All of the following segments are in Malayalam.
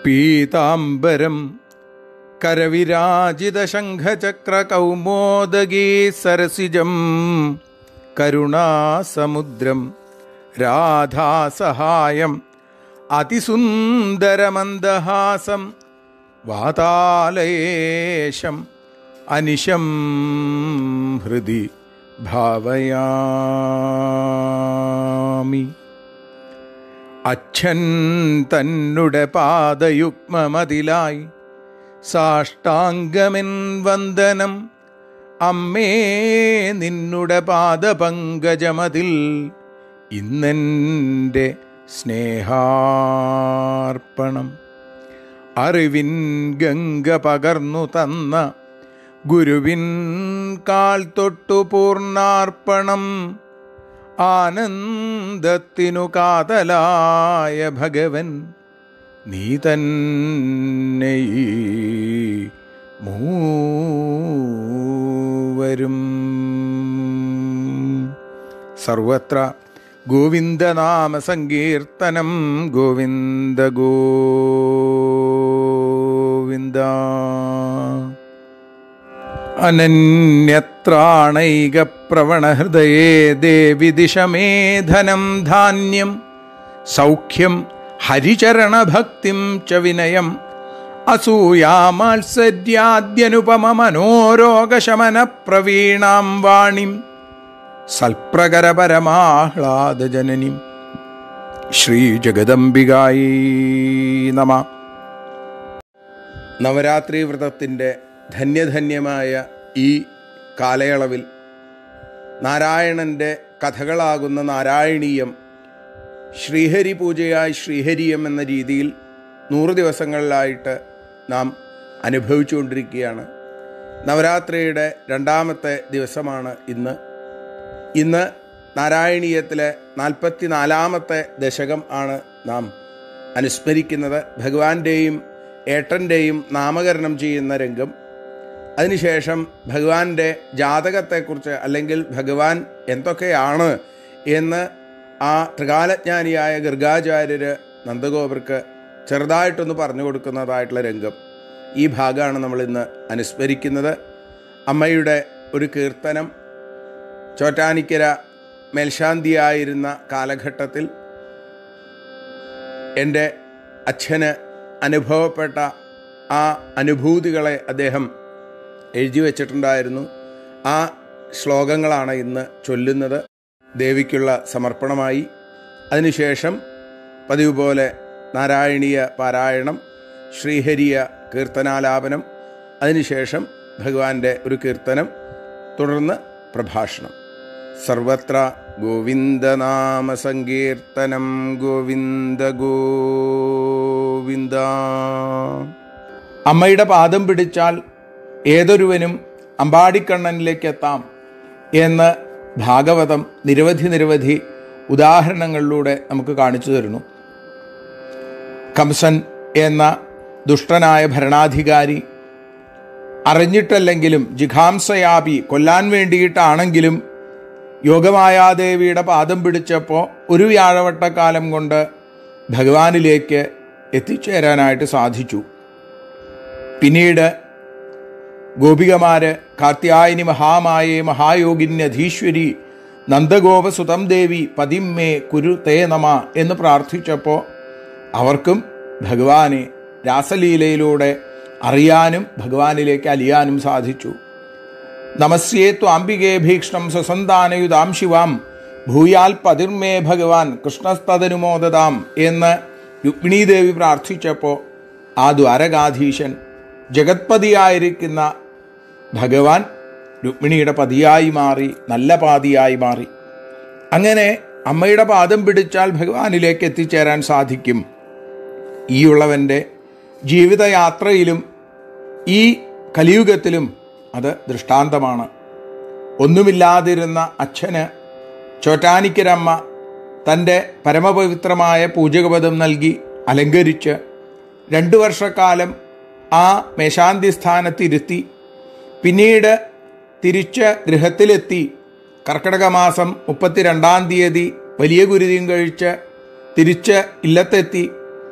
പീതാംബരം കരവിരാജിതശംഖചക്രകൗമോദഗീ സരസിജം കരുണാസമുദ്രം രാധാസഹായം അതിസുന്ദരമന്ദഹാസം വാതാലയേശം അനിശം ഹൃദി ഭാവയാമി അച്ഛൻ തന്നുടെ പാദയുഗ്മമതിലായി സാഷ്ടാംഗമെൻ വന്ദനം അമ്മേ നിന്നുടെ പാദപങ്കജമതിൽ ഇന്നെൻ്റെ സ്നേഹാർപ്പണം അറിവിൻ ഗംഗ പകർന്നു തന്ന ഗുരുവിൻ കാൽ തൊട്ടു പൂർണ്ണാർപ്പണം ആനന്ദത്തിനു കാതലായ ഭഗവൻ നീ തന്നെ ഈ മൂവരും സർവത്ര ഗോവിന്ദനാമ സങ്കീർത്തനം ഗോവിന്ദ ഗോവിന്ദ അനന്യത്രാണൈകപ്രവണഹൃദയേ ദേവി ദിശമേധനം ധാന്യം സൗഖ്യം ഹരിചരണഭക്തിം ച വിനയം അസൂയാമാത്സര്യാദ്യനുപമ മനോരോഗശമന പ്രവീണാം വാണിം സൽപ്രകരപരമാഹ്ലാദജനനിം ശ്രീജഗദംബികായി നമ നവരാത്രി വ്രതത്തിൻ്റെ ധന്യധന്യമായ ഈ കാലയളവിൽ നാരായണൻ്റെ കഥകളാകുന്ന നാരായണീയം ശ്രീഹരി പൂജയായി ശ്രീഹരിയം എന്ന രീതിയിൽ നൂറ് ദിവസങ്ങളിലായിട്ട് നാം അനുഭവിച്ചുകൊണ്ടിരിക്കുകയാണ് നവരാത്രിയുടെ രണ്ടാമത്തെ ദിവസമാണ് ഇന്ന് ഇന്ന് നാരായണീയത്തിലെ നാൽപ്പത്തി നാലാമത്തെ ദശകം ആണ് നാം അനുസ്മരിക്കുന്നത് ഭഗവാന്റെയും ഏട്ടൻ്റെയും നാമകരണം ചെയ്യുന്ന രംഗം അതിനുശേഷം ഭഗവാന്റെ ജാതകത്തെക്കുറിച്ച് അല്ലെങ്കിൽ ഭഗവാൻ എന്തൊക്കെയാണ് എന്ന് ആ ത്രികാലജ്ഞാനിയായ ഗർഗാചാര്യര് നന്ദഗോപർക്ക് ചെറുതായിട്ടൊന്ന് പറഞ്ഞു കൊടുക്കുന്നതായിട്ടുള്ള രംഗം ഈ ഭാഗമാണ് നമ്മൾ ഇന്ന് അനുസ്മരിക്കുന്നത് അമ്മയുടെ ഒരു കീർത്തനം ചോറ്റാനിക്കര മേൽശാന്തിയായിരുന്ന കാലഘട്ടത്തിൽ എൻ്റെ അച്ഛന് അനുഭവപ്പെട്ട ആ അനുഭൂതികളെ അദ്ദേഹം എഴുതി വച്ചിട്ടുണ്ടായിരുന്നു ആ ശ്ലോകങ്ങളാണ് ഇന്ന് ചൊല്ലുന്നത് ദേവിക്കുള്ള സമർപ്പണമായി അതിനുശേഷം പതിവ് പോലെ നാരായണീയ പാരായണം ശ്രീഹരിയ കീർത്തനാലാപനം അതിനുശേഷം ഭഗവാന്റെ ഒരു കീർത്തനം തുടർന്ന് പ്രഭാഷണം സർവത്ര ഗോവിന്ദനാമ സങ്കീർത്തനം ഗോവിന്ദ ഗോവിന്ദ അമ്മയുടെ പാദം പിടിച്ചാൽ ഏതൊരുവനും അമ്പാടിക്കണ്ണനിലേക്ക് എത്താം എന്ന് ഭാഗവതം നിരവധി നിരവധി ഉദാഹരണങ്ങളിലൂടെ നമുക്ക് കാണിച്ചു തരുന്നു കംസൻ എന്ന ദുഷ്ടനായ ഭരണാധികാരി അറിഞ്ഞിട്ടല്ലെങ്കിലും ജിഘാംസയാപി കൊല്ലാൻ വേണ്ടിയിട്ടാണെങ്കിലും യോഗമായാദേവിയുടെ പാദം പിടിച്ചപ്പോൾ ഒരു വ്യാഴവട്ടക്കാലം കൊണ്ട് ഭഗവാനിലേക്ക് എത്തിച്ചേരാനായിട്ട് സാധിച്ചു പിന്നീട് ഗോപികമാര് കാർത്യായനി മഹാമായേ മഹായോഗിന്യധീശ്വരി നന്ദഗോപസുതം ദേവി പതിമ്മേ കുരു തേ നമ എന്ന് പ്രാർത്ഥിച്ചപ്പോൾ അവർക്കും ഭഗവാനെ രാസലീലയിലൂടെ അറിയാനും ഭഗവാനിലേക്ക് അലിയാനും സാധിച്ചു നമസ്യേ ത്വാംബികേ ഭീക്ഷണം സ്വസന്താനയുതാം ശിവാം ഭൂയാൽ പതിർമേ ഭഗവാൻ കൃഷ്ണസ്തനുമോദതാം എന്ന് രുക്മിണീദേവി പ്രാർത്ഥിച്ചപ്പോൾ ആ ദ്വാരകാധീശൻ ജഗത്പതിയായിരിക്കുന്ന ഭഗവാൻ രുക്മിണിയുടെ പതിയായി മാറി നല്ല പാതിയായി മാറി അങ്ങനെ അമ്മയുടെ പാദം പിടിച്ചാൽ ഭഗവാനിലേക്ക് എത്തിച്ചേരാൻ സാധിക്കും ഈ ഉള്ളവൻ്റെ ജീവിതയാത്രയിലും ഈ കലിയുഗത്തിലും അത് ദൃഷ്ടാന്തമാണ് ഒന്നുമില്ലാതിരുന്ന അച്ഛന് ചോറ്റാനിക്കരമ്മ തൻ്റെ പരമപവിത്രമായ പൂജകപദം നൽകി അലങ്കരിച്ച് രണ്ടു വർഷക്കാലം ആ മേശാന്തി സ്ഥാനത്തിരുത്തി പിന്നീട് തിരിച്ച് ഗൃഹത്തിലെത്തി കർക്കിടക മാസം മുപ്പത്തിരണ്ടാം തീയതി വലിയ ഗുരുതിയും കഴിച്ച് തിരിച്ച് ഇല്ലത്തെത്തി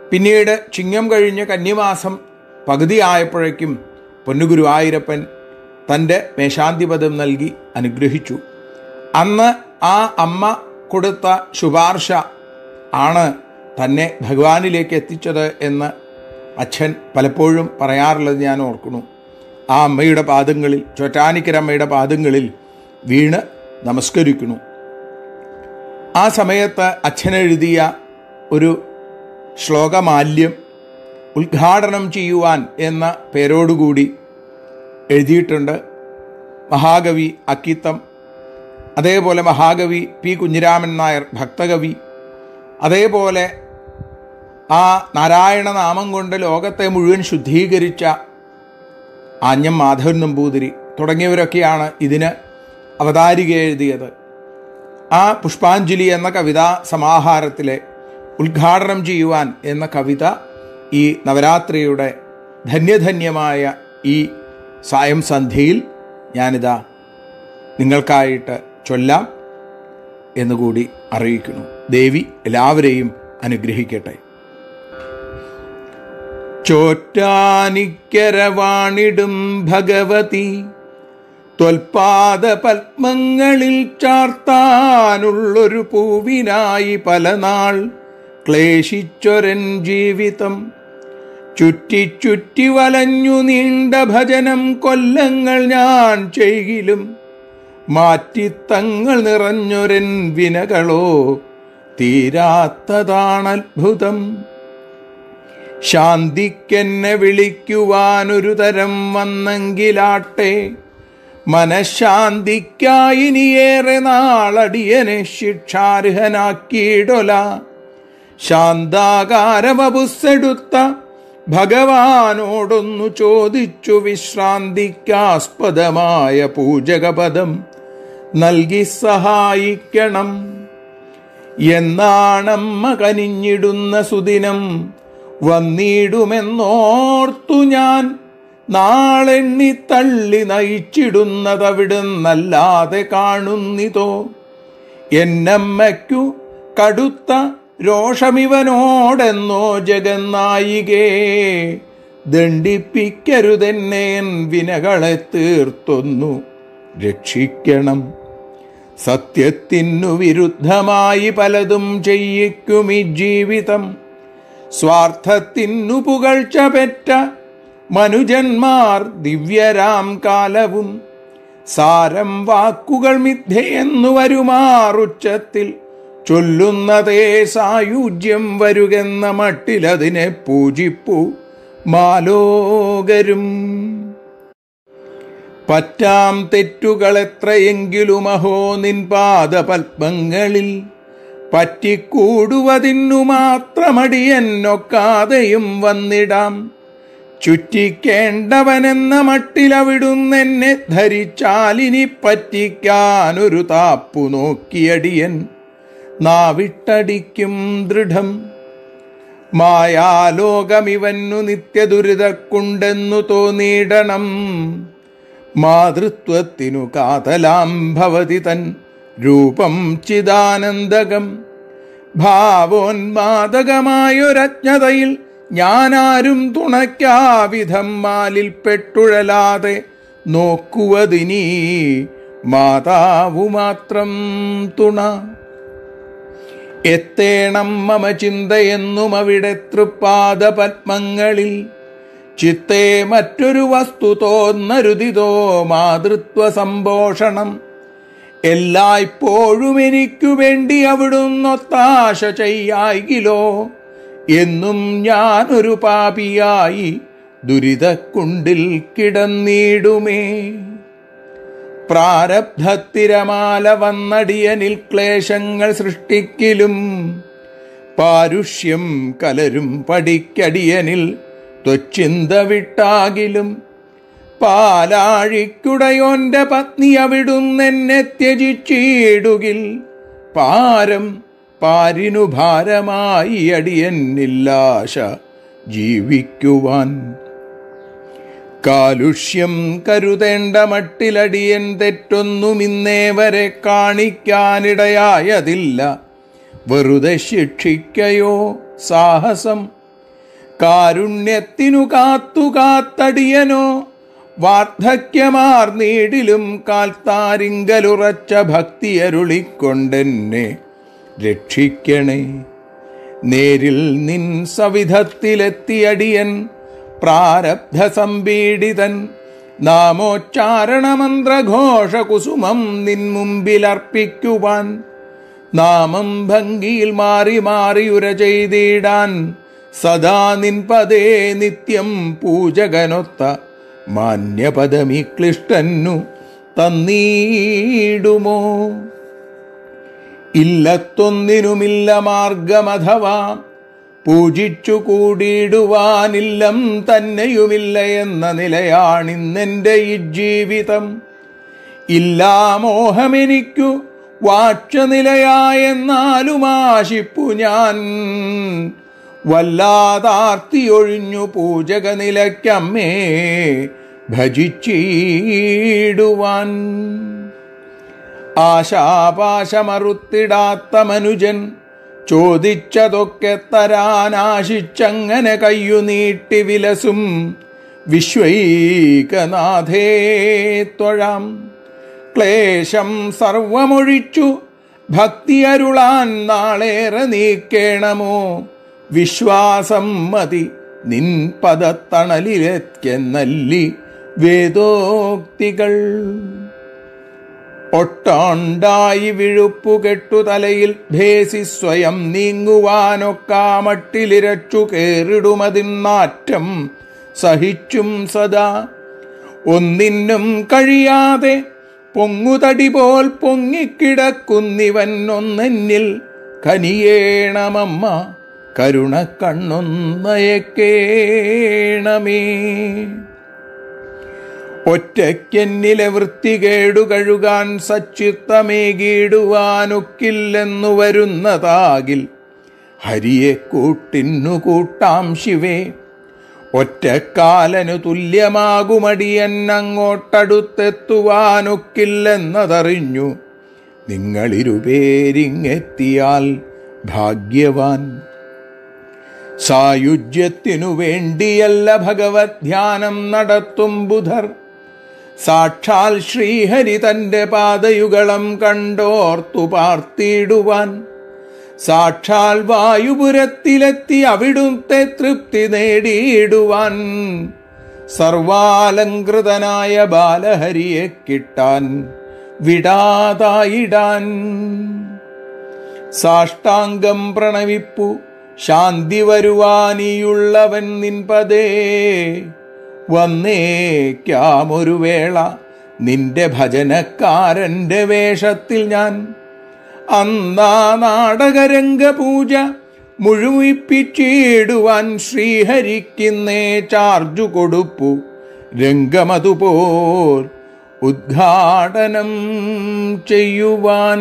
പിന്നീട് ചിങ്ങം കഴിഞ്ഞ് കന്നിമാസം പകുതിയായപ്പോഴേക്കും പൊന്നുഗുരുവായൂരപ്പൻ തൻ്റെ മേശാന്തിപദം നൽകി അനുഗ്രഹിച്ചു അന്ന് ആ അമ്മ കൊടുത്ത ശുപാർശ ആണ് തന്നെ ഭഗവാനിലേക്ക് എത്തിച്ചത് എന്ന് അച്ഛൻ പലപ്പോഴും പറയാറുള്ളത് ഞാൻ ഓർക്കുന്നു ആ അമ്മയുടെ പാദങ്ങളിൽ ചൊറ്റാനിക്കരമ്മയുടെ പാദങ്ങളിൽ വീണ് നമസ്കരിക്കുന്നു ആ സമയത്ത് അച്ഛൻ എഴുതിയ ഒരു ശ്ലോകമാല്യം ഉദ്ഘാടനം ചെയ്യുവാൻ എന്ന പേരോടുകൂടി എഴുതിയിട്ടുണ്ട് മഹാകവി അക്കിത്തം അതേപോലെ മഹാകവി പി കുഞ്ഞിരാമൻ നായർ ഭക്തകവി അതേപോലെ ആ നാരായണ നാമം കൊണ്ട് ലോകത്തെ മുഴുവൻ ശുദ്ധീകരിച്ച ആഞ്ഞം മാധവൻ നമ്പൂതിരി തുടങ്ങിയവരൊക്കെയാണ് ഇതിന് അവതാരിക എഴുതിയത് ആ പുഷ്പാഞ്ജലി എന്ന കവിതാ സമാഹാരത്തിലെ ഉദ്ഘാടനം ചെയ്യുവാൻ എന്ന കവിത ഈ നവരാത്രിയുടെ ധന്യധന്യമായ ഈ സായം സന്ധ്യയിൽ ഞാനിതാ നിങ്ങൾക്കായിട്ട് ചൊല്ലാം എന്നുകൂടി അറിയിക്കുന്നു ദേവി എല്ലാവരെയും അനുഗ്രഹിക്കട്ടെ ചോറ്റാനിക്കരവാണിടും ഭഗവതി ത്വൽപാദ പത്മങ്ങളിൽ ചാർത്താനുള്ളൊരു പൂവിനായി പലനാൾ ക്ലേശിച്ചൊരൻ ജീവിതം ചുറ്റി ചുറ്റി വലഞ്ഞു നീണ്ട ഭജനം കൊല്ലങ്ങൾ ഞാൻ ചെയ്യിലും മാറ്റിത്തങ്ങൾ നിറഞ്ഞൊരൻ വിനകളോ തീരാത്തതാണത്ഭുതം ശാന്തിക്കെന്നെ വിളിക്കുവാനൊരു തരം വന്നെങ്കിലാട്ടെ മനഃശാന്തിക്കായിനിയേറെ നാളടിയനെ ശിക്ഷാർഹനാക്കിയിടൊല ശാന്താകാരവപുസ്സെടുത്ത ഭഗവാനോടൊന്നു ചോദിച്ചു വിശ്രാന്തിക്കാസ്പദമായ പൂജകപദം നൽകി സഹായിക്കണം എന്നാണമ്മ കനിഞ്ഞിടുന്ന സുദിനം വന്നിടുമെന്നോർത്തു ഞാൻ നാളെണ്ണി തള്ളി നയിച്ചിടുന്നതവിടുന്നല്ലാതെ കാണുന്നിതോ എന്നമ്മയ്ക്കു കടുത്ത രോഷമിവനോടെന്നോ ജഗന്നായികേ ദണ്ഡിപ്പിക്കരുതെന്നേൻ വിനകളെ തീർത്തൊന്നു രക്ഷിക്കണം സത്യത്തിനു വിരുദ്ധമായി പലതും ചെയ്യിക്കും ഈ ജീവിതം സ്വാർത്ഥത്തിനു പുകഴ്ച പെറ്റ മനുജന്മാർ ദിവ്യരാം കാലവും സാരം വാക്കുകൾ മിഥ്യയെന്നു വരുമാറുച്ചത്തിൽ ചൊല്ലുന്നതേ സായുജ്യം വരുകെന്ന മട്ടിലതിനെ പൂജിപ്പു മാലോകരും പറ്റാം തെറ്റുകൾ എത്രയെങ്കിലും അഹോ നിൻ പാദപത്മങ്ങളിൽ പറ്റിക്കൂടുവതിന്നു മാത്രമടിയെന്നൊക്കാതെയും വന്നിടാം ചുറ്റിക്കേണ്ടവനെന്ന മട്ടിലവിടുന്നെന്നെ ധരിച്ചാലിനി പറ്റിക്കാനൊരു താപ്പു നോക്കിയടിയൻ നാവിട്ടടിക്കും ദൃഢം മായാലോകമിവന്നു നിത്യദുരിതക്കുണ്ടെന്നു തോന്നിയിടണം മാതൃത്വത്തിനു കാതലാം ഭവതി തൻ രൂപം ചിദാനന്ദകം ഭാവോന്മാദകമായൊരജ്ഞതയിൽ ഞാനാരും തുണയ്ക്കാവിധം മാലിൽ പെട്ടുഴലാതെ നോക്കുവതിനീ മാതാവു മാത്രം തുണ എത്തേണം മമ ചിന്തയെന്നും അവിടെ തൃപ്പാദ പത്മങ്ങളിൽ ചിത്തേ മറ്റൊരു വസ്തു തോന്നരുതിതോ മാതൃത്വ സംപോഷണം എല്ലായ്പ്പോഴും എനിക്കു വേണ്ടി അവിടുന്നൊത്താശ ചെയ്യായിലോ എന്നും ഞാനൊരു പാപിയായി ദുരിതക്കുണ്ടിൽ കിടന്നിടുമേ പ്രാരബ്ധത്തിരമാല വന്നടിയനിൽ ക്ലേശങ്ങൾ സൃഷ്ടിക്കിലും പാരുഷ്യം കലരും പടിക്കടിയനിൽ ത്വച്ചിന്ത വിട്ടാകിലും പാലാഴിക്കുടയോന്റെ പത്നി അവിടുന്നെന്നെ ത്യജിച്ചിടുകിൽ പാരം പാരിനു ഭാരമായി അടിയനില്ലാശ ജീവിക്കുവാൻ കാലുഷ്യം കരുതേണ്ട മട്ടിലടിയൻ തെറ്റൊന്നും ഇന്നേ വരെ കാണിക്കാനിടയായതില്ല വെറുതെ ശിക്ഷിക്കയോ സാഹസം കാരുണ്യത്തിനു കാത്തു കാത്തടിയനോ വാർദ്ധക്യമാർന്നീടിലും കാൽത്താരിങ്കലുറച്ച ഭക്തിയരുളിക്കൊണ്ടെന്നെ രക്ഷിക്കണേ നേരിൽ നിൻ സവിധത്തിലെത്തിയടിയൻ പ്രാരബ്ധ സംപീഡിതൻ നാമോച്ചാരണമന്ത്രഘോഷകുസുമം നിൻ മുമ്പിലർപ്പിക്കുവാൻ നാമം ഭംഗിയിൽ മാറി മാറി ഉര ചെയ്തിടാൻ സദാ നിൻ പദേ നിത്യം പൂജകനൊത്ത മാന്യപദമീ ക്ലിഷ്ടന്നു തന്നീടുമോ ഇല്ലത്തൊന്നിനുമില്ല മാർഗമഥവാ പൂജിച്ചു കൂടിയിടുവാനില്ലം തന്നെയുമില്ല എന്ന നിലയാണിന്നെൻ്റെ ഈ ജീവിതം ഇല്ലാ മോഹമെനിക്കു വാക്ഷനിലയായെന്നാലും ആശിപ്പു ഞാൻ വല്ലാതാർത്തിയൊഴിഞ്ഞു പൂജക നിലയ്ക്കമ്മേ ഭജിച്ചിടുവാൻ ആശാപാശമറുത്തിടാത്ത മനുജൻ ചോദിച്ചതൊക്കെ തരാനാശിച്ചങ്ങനെ കയ്യു നീട്ടി വിലസും വിശ്വൈകനാഥേ ത്വഴാം ക്ലേശം സർവമൊഴിച്ചു ഭക്തി അരുളാൻ നാളേറെ നീക്കേണമോ വിശ്വാസം മതി നിൻ പദത്തണലിലെത്യെന്നല്ലി വേദോക്തികൾ ഒട്ടാണ്ടായി വിഴുപ്പുകെട്ടു തലയിൽ ഭേസി സ്വയം നീങ്ങുവാനൊക്കാമട്ടിലിരച്ചു കേറിടുമതിൻ നാറ്റം സഹിച്ചും സദാ ഒന്നിനും കഴിയാതെ പൊങ്ങുതടി പോൽ പൊങ്ങിക്കിടക്കുന്നിവൻ ഒന്നെന്നിൽ കനിയേണമമ്മ കരുണ കണ്ണൊന്നയക്കേണമേ ഒറ്റയ്ക്കെന്നിലെ വൃത്തികേടു കഴുകാൻ സച്ചിത്തമേകിടുവാനൊക്കില്ലെന്നു വരുന്നതാകിൽ ഹരിയെ കൂട്ടിന്നു കൂട്ടാം ശിവേ ഒറ്റക്കാലനു തുല്യമാകുമടിയന്നങ്ങോട്ടടുത്തെത്തുവാനൊക്കില്ലെന്നതറിഞ്ഞു നിങ്ങളിരുപേരിങ്ങെത്തിയാൽ ഭാഗ്യവാൻ സായുജ്യത്തിനു വേണ്ടിയല്ല ഭഗവത് ധ്യാനം നടത്തും ബുധർ സാക്ഷാൽ ശ്രീഹരി തന്റെ പാദയുഗളം കണ്ടോർത്തു പാർത്തിടുവാൻ സാക്ഷാൽ വായുപുരത്തിലെത്തി അവിടുത്തെ തൃപ്തി നേടിയിടുവാൻ സർവാലങ്കൃതനായ ബാലഹരിയെ കിട്ടാൻ വിടാതായിടാൻ സാഷ്ടാംഗം പ്രണവിപ്പു ശാന്തി വരുവാനിയുള്ളവൻ നിൻപതേ വന്നേക്കാമൊരു വേള നിന്റെ ഭജനക്കാരന്റെ വേഷത്തിൽ ഞാൻ അന്നാ നാടകരംഗ പൂജ മുഴുമിപ്പിച്ചിടുവാൻ ശ്രീഹരിക്കുന്നേ ചാർജു കൊടുപ്പു രംഗമതുപോൽ ഉദ്ഘാടനം ചെയ്യുവാൻ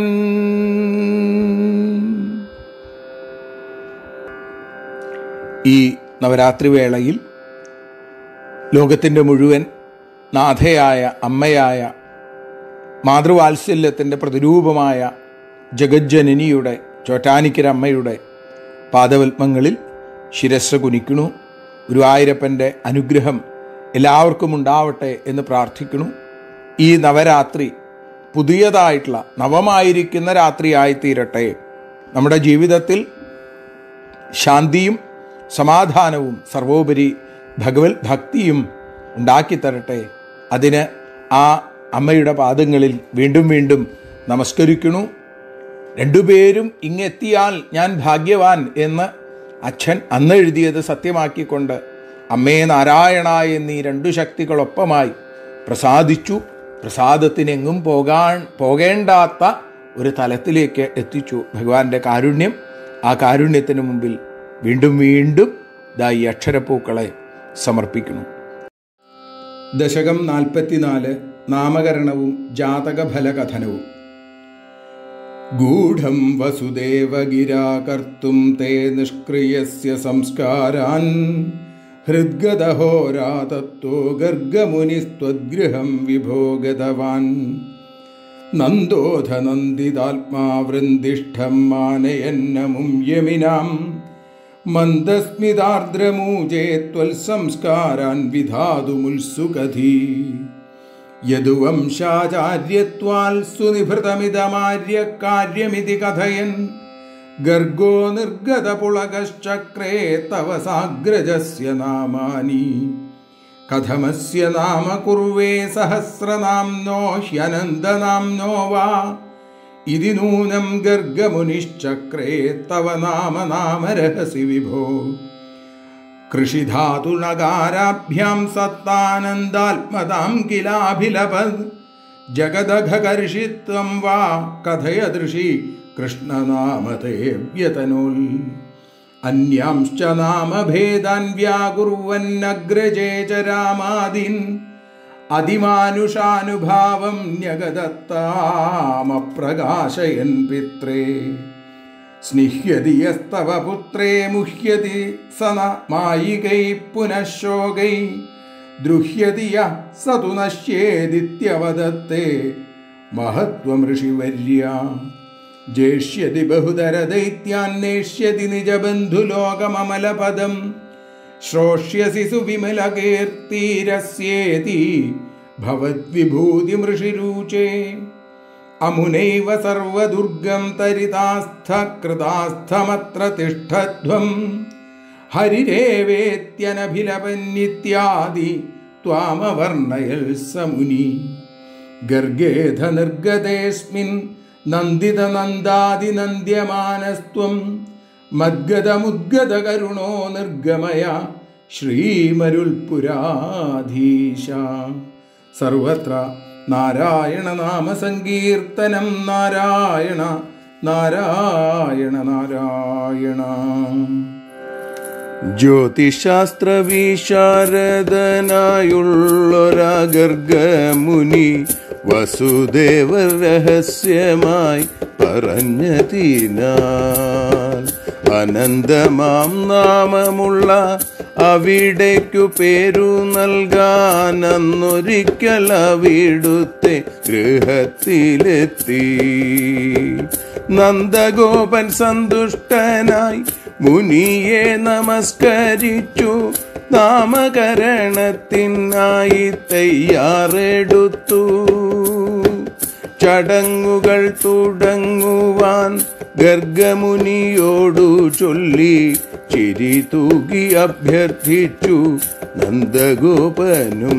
ഈ നവരാത്രി വേളയിൽ ലോകത്തിൻ്റെ മുഴുവൻ നാഥയായ അമ്മയായ മാതൃവാത്സല്യത്തിൻ്റെ പ്രതിരൂപമായ ജഗജ്ജനനിയുടെ ചോറ്റാനിക്കരമ്മയുടെ പാദവൽപ്പങ്ങളിൽ ശിരസ് കുനിക്കണു ഗുരുവായൂരപ്പൻ്റെ അനുഗ്രഹം എല്ലാവർക്കും ഉണ്ടാവട്ടെ എന്ന് പ്രാർത്ഥിക്കണു ഈ നവരാത്രി പുതിയതായിട്ടുള്ള നവമായിരിക്കുന്ന രാത്രിയായി തീരട്ടെ നമ്മുടെ ജീവിതത്തിൽ ശാന്തിയും സമാധാനവും സർവോപരി ഭഗവത് ഭക്തിയും ഉണ്ടാക്കിത്തരട്ടെ അതിന് ആ അമ്മയുടെ പാദങ്ങളിൽ വീണ്ടും വീണ്ടും നമസ്കരിക്കണു രണ്ടുപേരും ഇങ്ങെത്തിയാൽ ഞാൻ ഭാഗ്യവാൻ എന്ന് അച്ഛൻ അന്ന് എഴുതിയത് സത്യമാക്കിക്കൊണ്ട് അമ്മേ നാരായണ എന്നീ രണ്ടു ശക്തികളൊപ്പമായി പ്രസാദിച്ചു പ്രസാദത്തിനെങ്ങും പോകാൻ പോകേണ്ടാത്ത ഒരു തലത്തിലേക്ക് എത്തിച്ചു ഭഗവാന്റെ കാരുണ്യം ആ കാരുണ്യത്തിന് മുമ്പിൽ വീണ്ടും വീണ്ടും ദാ ഈ അക്ഷരപ്പൂക്കളെ സമർപ്പിക്കുന്നു ദശകം നാൽപ്പത്തിനാല് നാമകരണവും ജാതകഫലകഥനവും ഗൂഢം വസുദേവഗിരാ കർത്തും തേ നിഷ്ക്രിയസ്യ സംസ്കാരാൻ ഹൃദ്ഗതഹോരാതത്വോ ഗർഗമുനിസ്ത്വദ്ഗൃഹം വിഭോഗതവാൻ നന്ദോധനന്ദിതാത്മാ വൃന്ദിഷ്ഠം മാനയന്നമും യമിനാം മന്ദസ്മിതാർദ്രമൂജേ ത്വൽസംസ്കാരാൻ വിധാതുമുത്സുകധീ യദുവംശാചാര്യത്വാൽ സുനിഭൃതമിതമാര്യ കാര്യമിതി കഥയൻ ഗർഗോ നിർഗതപുളകശ്ചക്രേ തവ സാഗ്രജസ്യ നാമാനി കഥമസ്യ നാമ കുർവേ സഹസ്രനാംനോ ഹ്യനന്ദനാംനോ വാ ഇതി നൂനം ഗർഗമുനിശ്ചക്രേ തവ നാമ നാമരഹസി വിഭോ കൃഷിധാതുണകാരാഭ്യാം സത്താനന്ദാത്മതാം കിലാഭിലപത് ജഗദഘകർഷിത്വം വാ കഥയദൃശി കൃഷ്ണനാമതേ വ്യതനോൽ അന്യാംശ്ച നാമഭേദാൻ വ്യാകുർവന്നഗ്രജേ ച രാമാദിൻ അതിമാനുഷാനുഭാവം ന്യഗദത്താമപ്രകാശയൻ പിത്രേ സ്നിഹ്യതി യസ്തവ പുത്രേ മുഹ്യതി സന മായികൈ പുനഃ ശോകൈ ദ്രുഹ്യതി യ സതു നശ്യേദിത്യവദത്തെ മഹത്വം ഋഷിവര്യ ജേഷ്യതി ബഹുതര ദൈത്യാന്വേഷ്യതി നിജബന്ധുലോകമമലപദം ശ്രോഷ്യസി സുവിമലകീർത്തിരസ്യേതി ഭവദ്വിഭൂതിമൃഷിരൂചേ അമുനൈവ സർവദുർഗം തരിതാസ്ഥകൃതാസ്ഥമത്ര തിഷ്ഠധ്വം ഹരിരേവേത്യനഭിലപന്നിത്യാദി ത്വാമവർണയൽ സമുനി ഗർഗേധ നിർഗതേസ്മിൻ നന്ദിത നന്ദാതി നന്ദ്യമാനസ്ത്വം മദ്ഗതമുദ്ഗതകരുണോ നിർഗമയ ശ്രീമരുൽപുരാധീശ സർവത്ര നാരായണ നാമസങ്കീർത്തനം നാരായണ നാരായണ നാരായണ ജ്യോതിശാസ്ത്രവിശാരദനായുള്ളൊരഗർഗമുനി വസുദേവർ രഹസ്യമായി പറഞ്ഞതിനാൽ അനന്തമാം നാമമുള്ള അവിടേക്കു പേരു നൽകാൻ അന്നൊരിക്കൽ അവിടുത്തെ ഗൃഹത്തിലെത്തി നന്ദഗോപൻ സന്തുഷ്ടനായി മുനിയെ നമസ്കരിച്ചു നാമകരണത്തിനായി തയ്യാറെടുത്തു ചടങ്ങുകൾ തുടങ്ങുവാൻ ഗർഗമുനിയോടു ചൊല്ലി ചിരി തൂകി അഭ്യർത്ഥിച്ചു നന്ദഗോപനും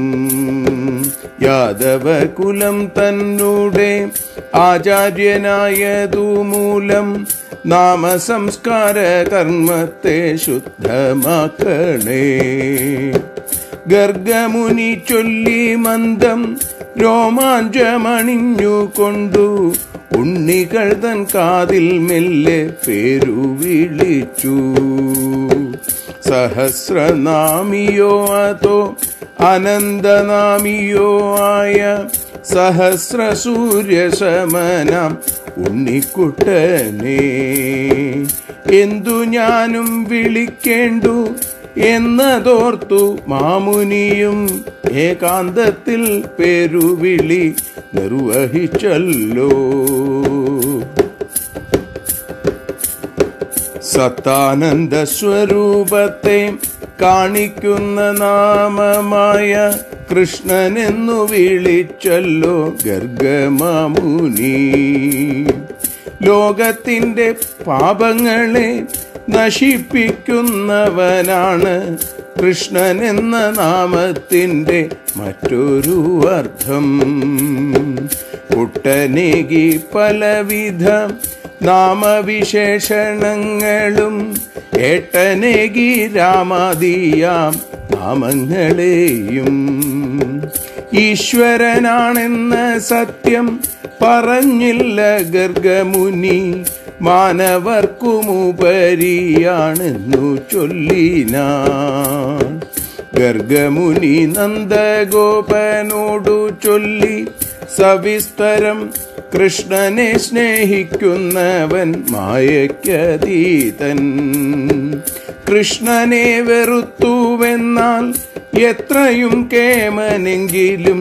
യാദവ കുലം തന്നൂടെ ആചാര്യനായതു മൂലം നാമസംസ്കാര കർമ്മത്തെ ശുദ്ധമാക്കണേ ഗർഗമുനി ചൊല്ലി മന്ദം രോമാഞ്ചമണിഞ്ഞുകൊണ്ടു ഉണ്ണികൾ തൻ കാതിൽ മെല്ലെ പേരു വിളിച്ചു സഹസ്രനാമിയോ അതോ അനന്തനാമിയോ ആയ സഹസ്ര സൂര്യശമനം ഉണ്ണിക്കുട്ടനെ എന്തു ഞാനും വിളിക്കേണ്ടു എന്നതോർത്തു മാമുനിയും ഏകാന്തത്തിൽ പേരുവിളി നിർവഹിച്ചല്ലോ സത്താനന്ദ സ്വരൂപത്തെ കാണിക്കുന്ന നാമമായ കൃഷ്ണനെന്നു വിളിച്ചല്ലോ ഗർഗമാമുനി ലോകത്തിൻ്റെ പാപങ്ങളെ നശിപ്പിക്കുന്നവനാണ് കൃഷ്ണൻ എന്ന നാമത്തിൻ്റെ മറ്റൊരു അർത്ഥം കുട്ടനേകി പലവിധ നാമവിശേഷണങ്ങളും ഏട്ടനേകി രാമാദിയാം നാമങ്ങളെയും ഈശ്വരനാണെന്ന സത്യം പറഞ്ഞില്ല ഗർഗമുനി മാനവർക്കുമുപരിയാണെന്നു ചൊല്ലിനാൻ ഗർഗമുനി നന്ദഗോപനോടു ചൊല്ലി സവിസ്തരം കൃഷ്ണനെ സ്നേഹിക്കുന്നവൻ മായയ്ക്കതീതൻ കൃഷ്ണനെ വെറുത്തുവെന്നാൽ എത്രയും കേമനെങ്കിലും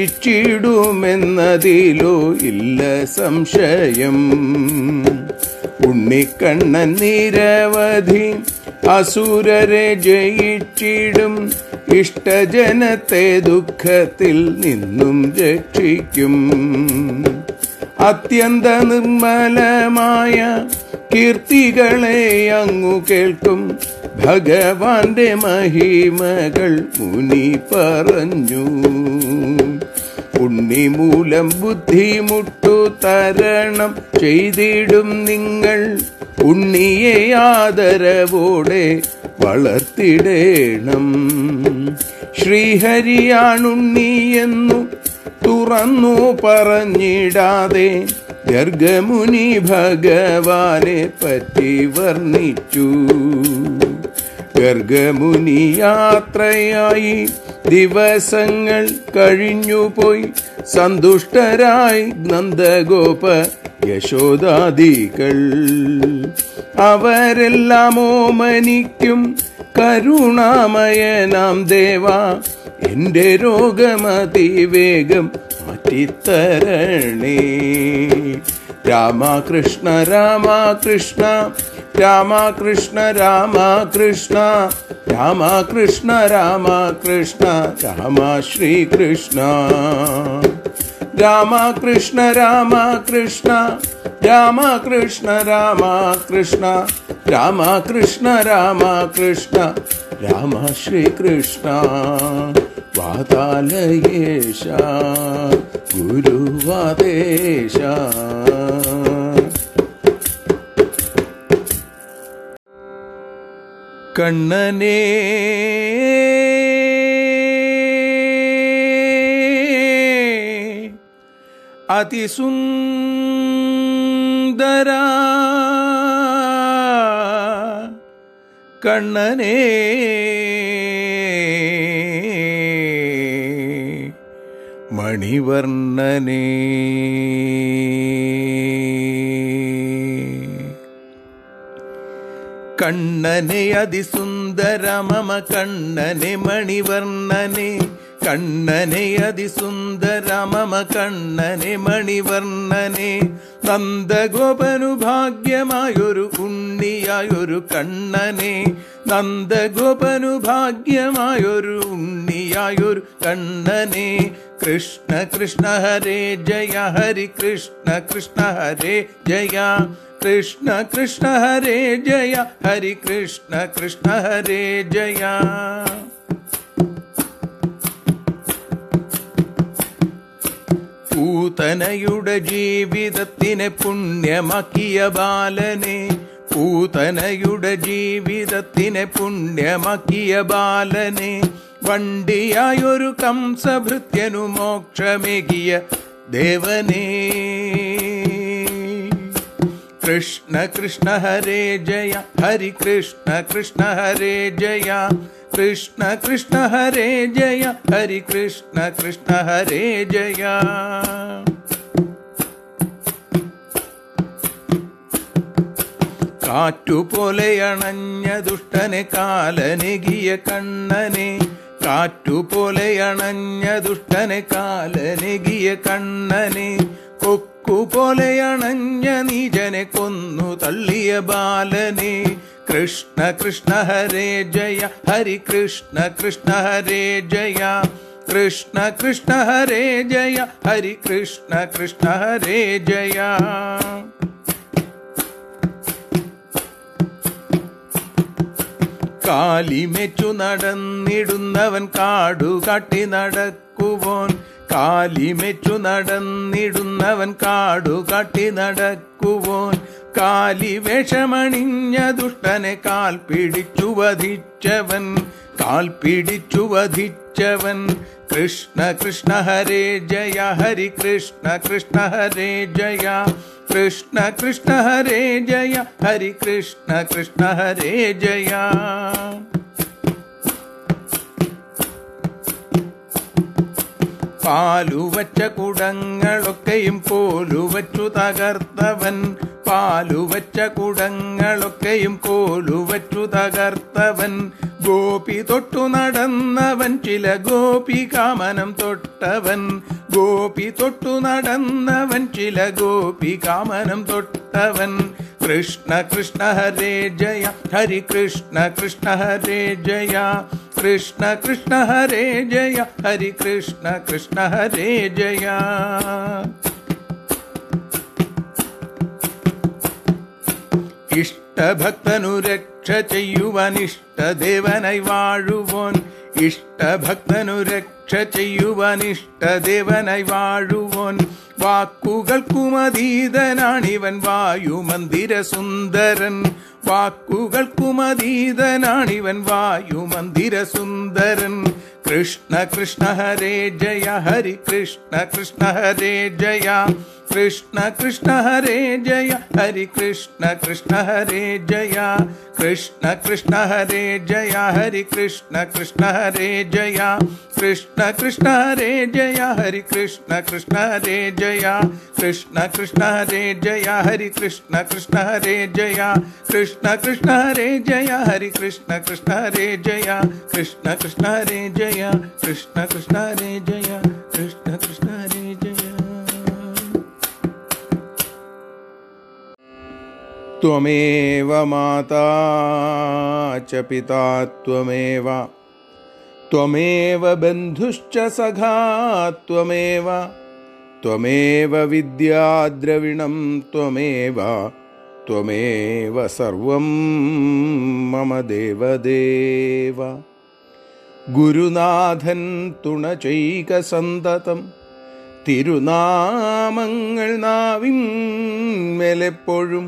നശിച്ചിടുമെന്നതിലോ ഇല്ല സംശയം ഉണ്ണിക്കണ്ണൻ നിരവധി അസുരരെ ജയിച്ചിടും ഇഷ്ടജനത്തെ ദുഃഖത്തിൽ നിന്നും രക്ഷിക്കും അത്യന്ത നിർമ്മലമായ കീർത്തികളെ അങ്ങു കേൾക്കും ഭഗവാന്റെ മഹിമകൾ മുനി പറഞ്ഞു ഉണ്ണിമൂലം ബുദ്ധിമുട്ടു തരണം ചെയ്തിടും നിങ്ങൾ ഉണ്ണിയെ ആദരവോടെ വളർത്തിടേണം ശ്രീഹരിയാണുണ്ണിയെന്നു തുറന്നു പറഞ്ഞിടാതെ ഗർഗമുനി ഭഗവാനെ പറ്റി വർണ്ണിച്ചു ഗർഗമുനി യാത്രയായി ദിവസങ്ങൾ കഴിഞ്ഞുപോയി സന്തുഷ്ടരായി നന്ദഗോപ യശോദാദികൾ അവരെല്ലാം ഓമനിക്കും കരുണാമയനാം ദേവ എന്റെ രോഗമതിവേഗം മാറ്റിത്തരണേ രാമകൃഷ്ണ രാമകൃഷ്ണ രാമകൃഷ്ണ രാമകൃഷ്ണ രാമകൃഷ്ണ രാമകൃഷ്ണ രാമ ശ്രീകൃഷ്ണ രാമകൃഷ്ണ രാമകൃഷ്ണ രാമകൃഷ്ണ രാമകൃഷ്ണ രാമകൃഷ്ണ രാമകൃഷ്ണ രാമ ശ്രീകൃഷ്ണ വാതാലയേശ ഗുരുവാദേശ കണ്ണനേ അതിസുന്ദര കണ്ണനേ മണിവർണ്ണനേ കണ്ണനെ അതിസുന്ദര മമ കണ്ണനെ മണിവർണ്ണനെ കണ്ണനെ അതിസുന്ദര മമ കണ്ണനെ മണിവർണ്ണനെ നന്ദഗോപനു ഭാഗ്യമായൊരു ഉണ്ണിയായൊരു കണ്ണനെ നന്ദഗോപനു ഭാഗ്യമായൊരു ഉണ്ണിയായൊരു കണ്ണനെ കൃഷ്ണ കൃഷ്ണ ഹരേ ജയ ഹരി കൃഷ്ണ കൃഷ്ണ ഹരേ ജയ കൃഷ്ണ കൃഷ്ണ ഹരേ ജയ ഹരി കൃഷ്ണ കൃഷ്ണ ഹരേ ജയ പൂതനയുടെ ജീവിതത്തിനെ പുണ്യമാക്കിയ ബാലനെ പൂതനയുടെ ജീവിതത്തിനെ പുണ്യമാക്കിയ ബാലനെ വണ്ടിയായൊരു കംസഭൃത്യനു മോക്ഷമേകിയ ദേവനേ കൃഷ്ണ കൃഷ്ണ ഹരേ ജയ ഹരി കൃഷ്ണ കൃഷ്ണ ഹരേ ജയ കൃഷ്ണ കൃഷ്ണ ഹരേ ജയ ഹരി കൃഷ്ണ കൃഷ്ണ ഹരേ ജയ കാറ്റുപോലെ അണഞ്ഞ ദുഷ്ടനെ കാലനെകിയ കണ്ണനെ കാറ്റുപോലെ അണഞ്ഞ ദുഷ്ടനെ കാലനെകിയ കണ്ണനെ കൊക്കുപോലെ അണഞ്ഞ നീജനെ കൊന്നു തള്ളിയ ബാലനെ കൃഷ്ണ കൃഷ്ണ ഹരേ ജയ ഹരി കൃഷ്ണ കൃഷ്ണ ഹരേ ജയ കൃഷ്ണ കൃഷ്ണ ഹരേ ജയ ഹരി കൃഷ്ണ കൃഷ്ണ ഹരേ ജയ കാലിമെച്ചു നടന്നിടുന്നവൻ കാടു കാട്ടി നടക്കുവോൻ കാലിമെച്ചു നടന്നിടുന്നവൻ കാടു കാട്ടി നടക്കുവോൻ കാലി വേഷമണിഞ്ഞ ദുഷ്ടനെ കാൽ പിടിച്ചു വധിച്ചവൻ കാൽ പിടിച്ചു വധിച്ചവൻ കൃഷ്ണ കൃഷ്ണ ഹരേ ജയ ഹരി കൃഷ്ണ കൃഷ്ണ ഹരേ ജയ കൃഷ്ണ കൃഷ്ണ ഹരേ ജയ ഹരി കൃഷ്ണ കൃഷ്ണ ഹരേ ജയ പാലുവച്ച കുടങ്ങളൊക്കെയും കോലുവച്ചു തകർത്തവൻ പാലുവച്ച കുടങ്ങളൊക്കെയും കോലുവച്ചു തകർത്തവൻ ഗോപി തൊട്ടു നടന്നവൻ ചില ഗോപി കാമനം തൊട്ടവൻ ഗോപി തൊട്ടു നടന്നവൻ ചില ഗോപി കാമനം തൊട്ടവൻ കൃഷ്ണ കൃഷ്ണ ഹരേ ജയ ഹരി കൃഷ്ണ കൃഷ്ണ ഹരേ ജയ കൃഷ്ണ കൃഷ്ണ ഹരേ ജയ ഹരി കൃഷ്ണ കൃഷ്ണ ഹരേ ജയ ഇഷ്ടഭക്തനു രക്ഷ ചെയ്യുവാൻ ഇഷ്ടദേവനായി വാഴുവോൻ ഇഷ്ടഭക്തനു രക്ഷ ചെയ്യുവാൻ ഇഷ്ടദേവനായി വാഴുവോൻ വാക്കുകൾക്കുമതീതനാണിവൻ വായുമന്ദിര സുന്ദരൻ വാക്കുകൾക്കുമതീതനാണിവൻ വായുമന്ദിര സുന്ദരൻ കൃഷ്ണ കൃഷ്ണ ഹരേ ജയ ഹരി കൃഷ്ണ കൃഷ്ണ ഹരേ ജയ കൃഷ്ണ കൃഷ്ണ ഹരേ ജയ ഹരി കൃഷ്ണ കൃഷ്ണ ഹരേ ജയ കൃഷ്ണ കൃഷ്ണ ഹരേ ജയ ഹരി കൃഷ്ണ കൃഷ്ണ ഹരേ ജയ കൃഷ്ണ കൃഷ്ണ ഹരേ ജയ ഹരി കൃഷ്ണ കൃഷ്ണ ഹരേ ജയ കൃഷ്ണ കൃഷ്ണ ഹരേ ജയ ഹരി കൃഷ്ണ കൃഷ്ണ ഹരേ ജയ കൃഷ്ണ കൃഷ്ണ ഹരേ ജയ ഹരി കൃഷ്ണ കൃഷ്ണ ഹരേ ജയ കൃഷ്ണ കൃഷ്ണ ഹരേ ജയ കൃഷ്ണ കൃഷ്ണ ഹരേ ജയ കൃഷ്ണ കൃഷ്ണ ഹരേ ജയ त्वमेव माता च पिता त्वमेव त्वमेव बन्धुश्च सखा त्वमेव त्वमेव विद्याद्रविणं त्वमेव त्वमेव सर्वं मम देवदेव ഗുരുനാഥൻ തുണ ചെയ്ക സന്തതം തിരുനാമങ്ങൾ നാവിന്മേലെപ്പോഴും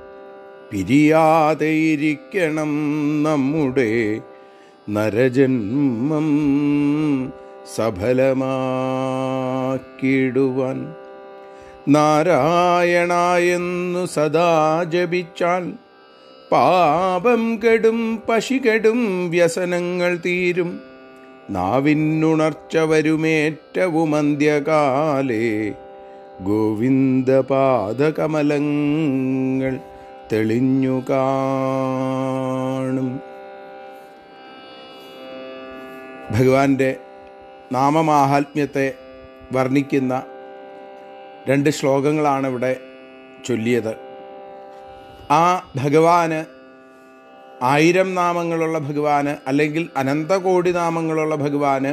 പിരിയാതെയിരിക്കണം നമ്മുടെ നരജന്മം സഫലമാക്കിടുവാൻ നാരായണ എന്നു സദാ ജപിച്ചാൽ പാപം കെടും പശി കെടും വ്യസനങ്ങൾ തീരും നാവിനുണർച്ച വരുമേറ്റവും അന്ത്യകാലേ ഗോവിന്ദപാദകമലങ്ങൾ തെളിഞ്ഞു കാണും ഭഗവാന്റെ നാമമാഹാത്മ്യത്തെ വർണ്ണിക്കുന്ന രണ്ട് ശ്ലോകങ്ങളാണ് ഇവിടെ ചൊല്ലിയത് ആ ഭഗവാന് ആയിരം നാമങ്ങളുള്ള ഭഗവാന് അല്ലെങ്കിൽ അനന്തകോടി നാമങ്ങളുള്ള ഭഗവാന്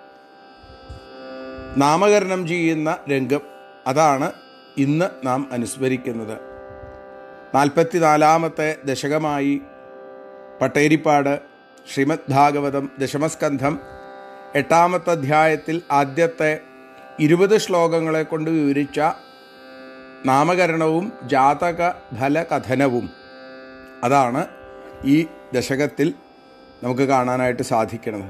നാമകരണം ചെയ്യുന്ന രംഗം അതാണ് ഇന്ന് നാം അനുസ്മരിക്കുന്നത് നാൽപ്പത്തിനാലാമത്തെ ദശകമായി പട്ടേരിപ്പാട് ശ്രീമദ് ഭാഗവതം ദശമസ്കന്ധം എട്ടാമത്തെ അധ്യായത്തിൽ ആദ്യത്തെ ഇരുപത് ശ്ലോകങ്ങളെ കൊണ്ട് വിവരിച്ച നാമകരണവും ജാതക ഫലകഥനവും അതാണ് ഈ ദശകത്തിൽ നമുക്ക് കാണാനായിട്ട് സാധിക്കുന്നത്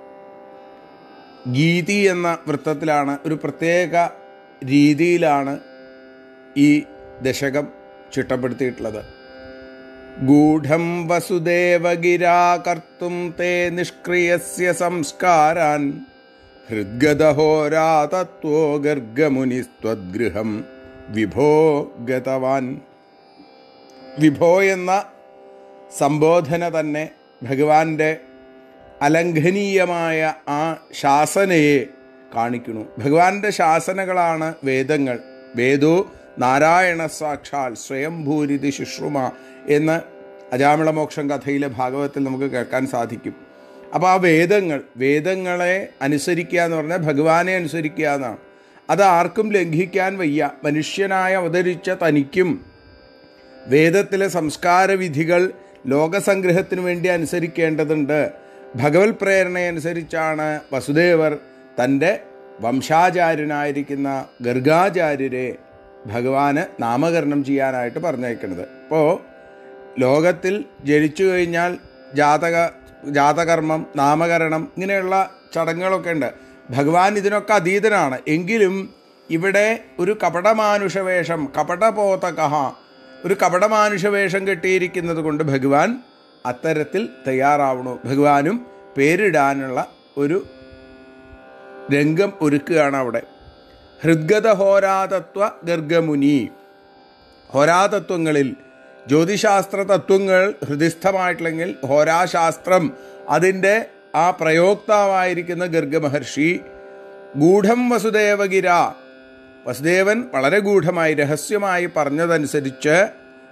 ഗീതി എന്ന വൃത്തത്തിലാണ് ഒരു പ്രത്യേക രീതിയിലാണ് ഈ ദശകം ചിട്ടപ്പെടുത്തിയിട്ടുള്ളത് ഗൂഢം വസുദേവഗിരാകർത്തും തേ നിഷ്ക്രിയസ്യ സംസ്കാരാൻ ഹൃദ്ഗതഹോരാതത്വോ ഗർഗമുനിസ്ത്വദ്ഗൃഹം വിഭോ ഗതവാൻ വിഭോ എന്ന സംബോധന തന്നെ ഭഗവാന്റെ അലംഘനീയമായ ആ ശാസനയെ കാണിക്കുന്നു ഭഗവാന്റെ ശാസനകളാണ് വേദങ്ങൾ വേദോ നാരായണ സാക്ഷാൽ സ്വയംഭൂരിതി ശുശ്രുമ എന്ന് അജാമിളമോക്ഷം കഥയിലെ ഭാഗവതത്തിൽ നമുക്ക് കേൾക്കാൻ സാധിക്കും അപ്പോൾ ആ വേദങ്ങൾ വേദങ്ങളെ അനുസരിക്കുക എന്ന് പറഞ്ഞാൽ ഭഗവാനെ അനുസരിക്കുക എന്നാണ് അത് ആർക്കും ലംഘിക്കാൻ വയ്യ മനുഷ്യനായി അവതരിച്ച തനിക്കും വേദത്തിലെ സംസ്കാര വിധികൾ ലോകസംഗ്രഹത്തിന് വേണ്ടി അനുസരിക്കേണ്ടതുണ്ട് ഭഗവത് പ്രേരണയനുസരിച്ചാണ് വസുദേവർ തൻ്റെ വംശാചാര്യനായിരിക്കുന്ന ഗർഗാചാര്യരെ ഭഗവാന് നാമകരണം ചെയ്യാനായിട്ട് പറഞ്ഞയക്കുന്നത് അപ്പോൾ ലോകത്തിൽ ജനിച്ചു കഴിഞ്ഞാൽ ജാതക ജാതകർമ്മം നാമകരണം ഇങ്ങനെയുള്ള ചടങ്ങുകളൊക്കെ ഉണ്ട് ഭഗവാൻ ഇതിനൊക്കെ അതീതനാണ് എങ്കിലും ഇവിടെ ഒരു കപടമാനുഷവേഷം കപടപോതകഹ ഒരു കപടമാനുഷവേഷം കെട്ടിയിരിക്കുന്നത് കൊണ്ട് ഭഗവാൻ അത്തരത്തിൽ തയ്യാറാവണു ഭഗവാനും പേരിടാനുള്ള ഒരു രംഗം ഒരുക്കുകയാണ് അവിടെ ഹൃദ്ഗത ഹോരാതത്വ ഗർഗമുനി ഹോരാതത്വങ്ങളിൽ ജ്യോതിശാസ്ത്ര തത്വങ്ങൾ ഹൃദിസ്ഥമായിട്ടില്ലെങ്കിൽ ഹോരാശാസ്ത്രം അതിൻ്റെ ആ പ്രയോക്താവായിരിക്കുന്ന ഗർഗമഹർഷി ഗൂഢം വസുദേവഗിര വസുദേവൻ വളരെ ഗൂഢമായി രഹസ്യമായി പറഞ്ഞതനുസരിച്ച്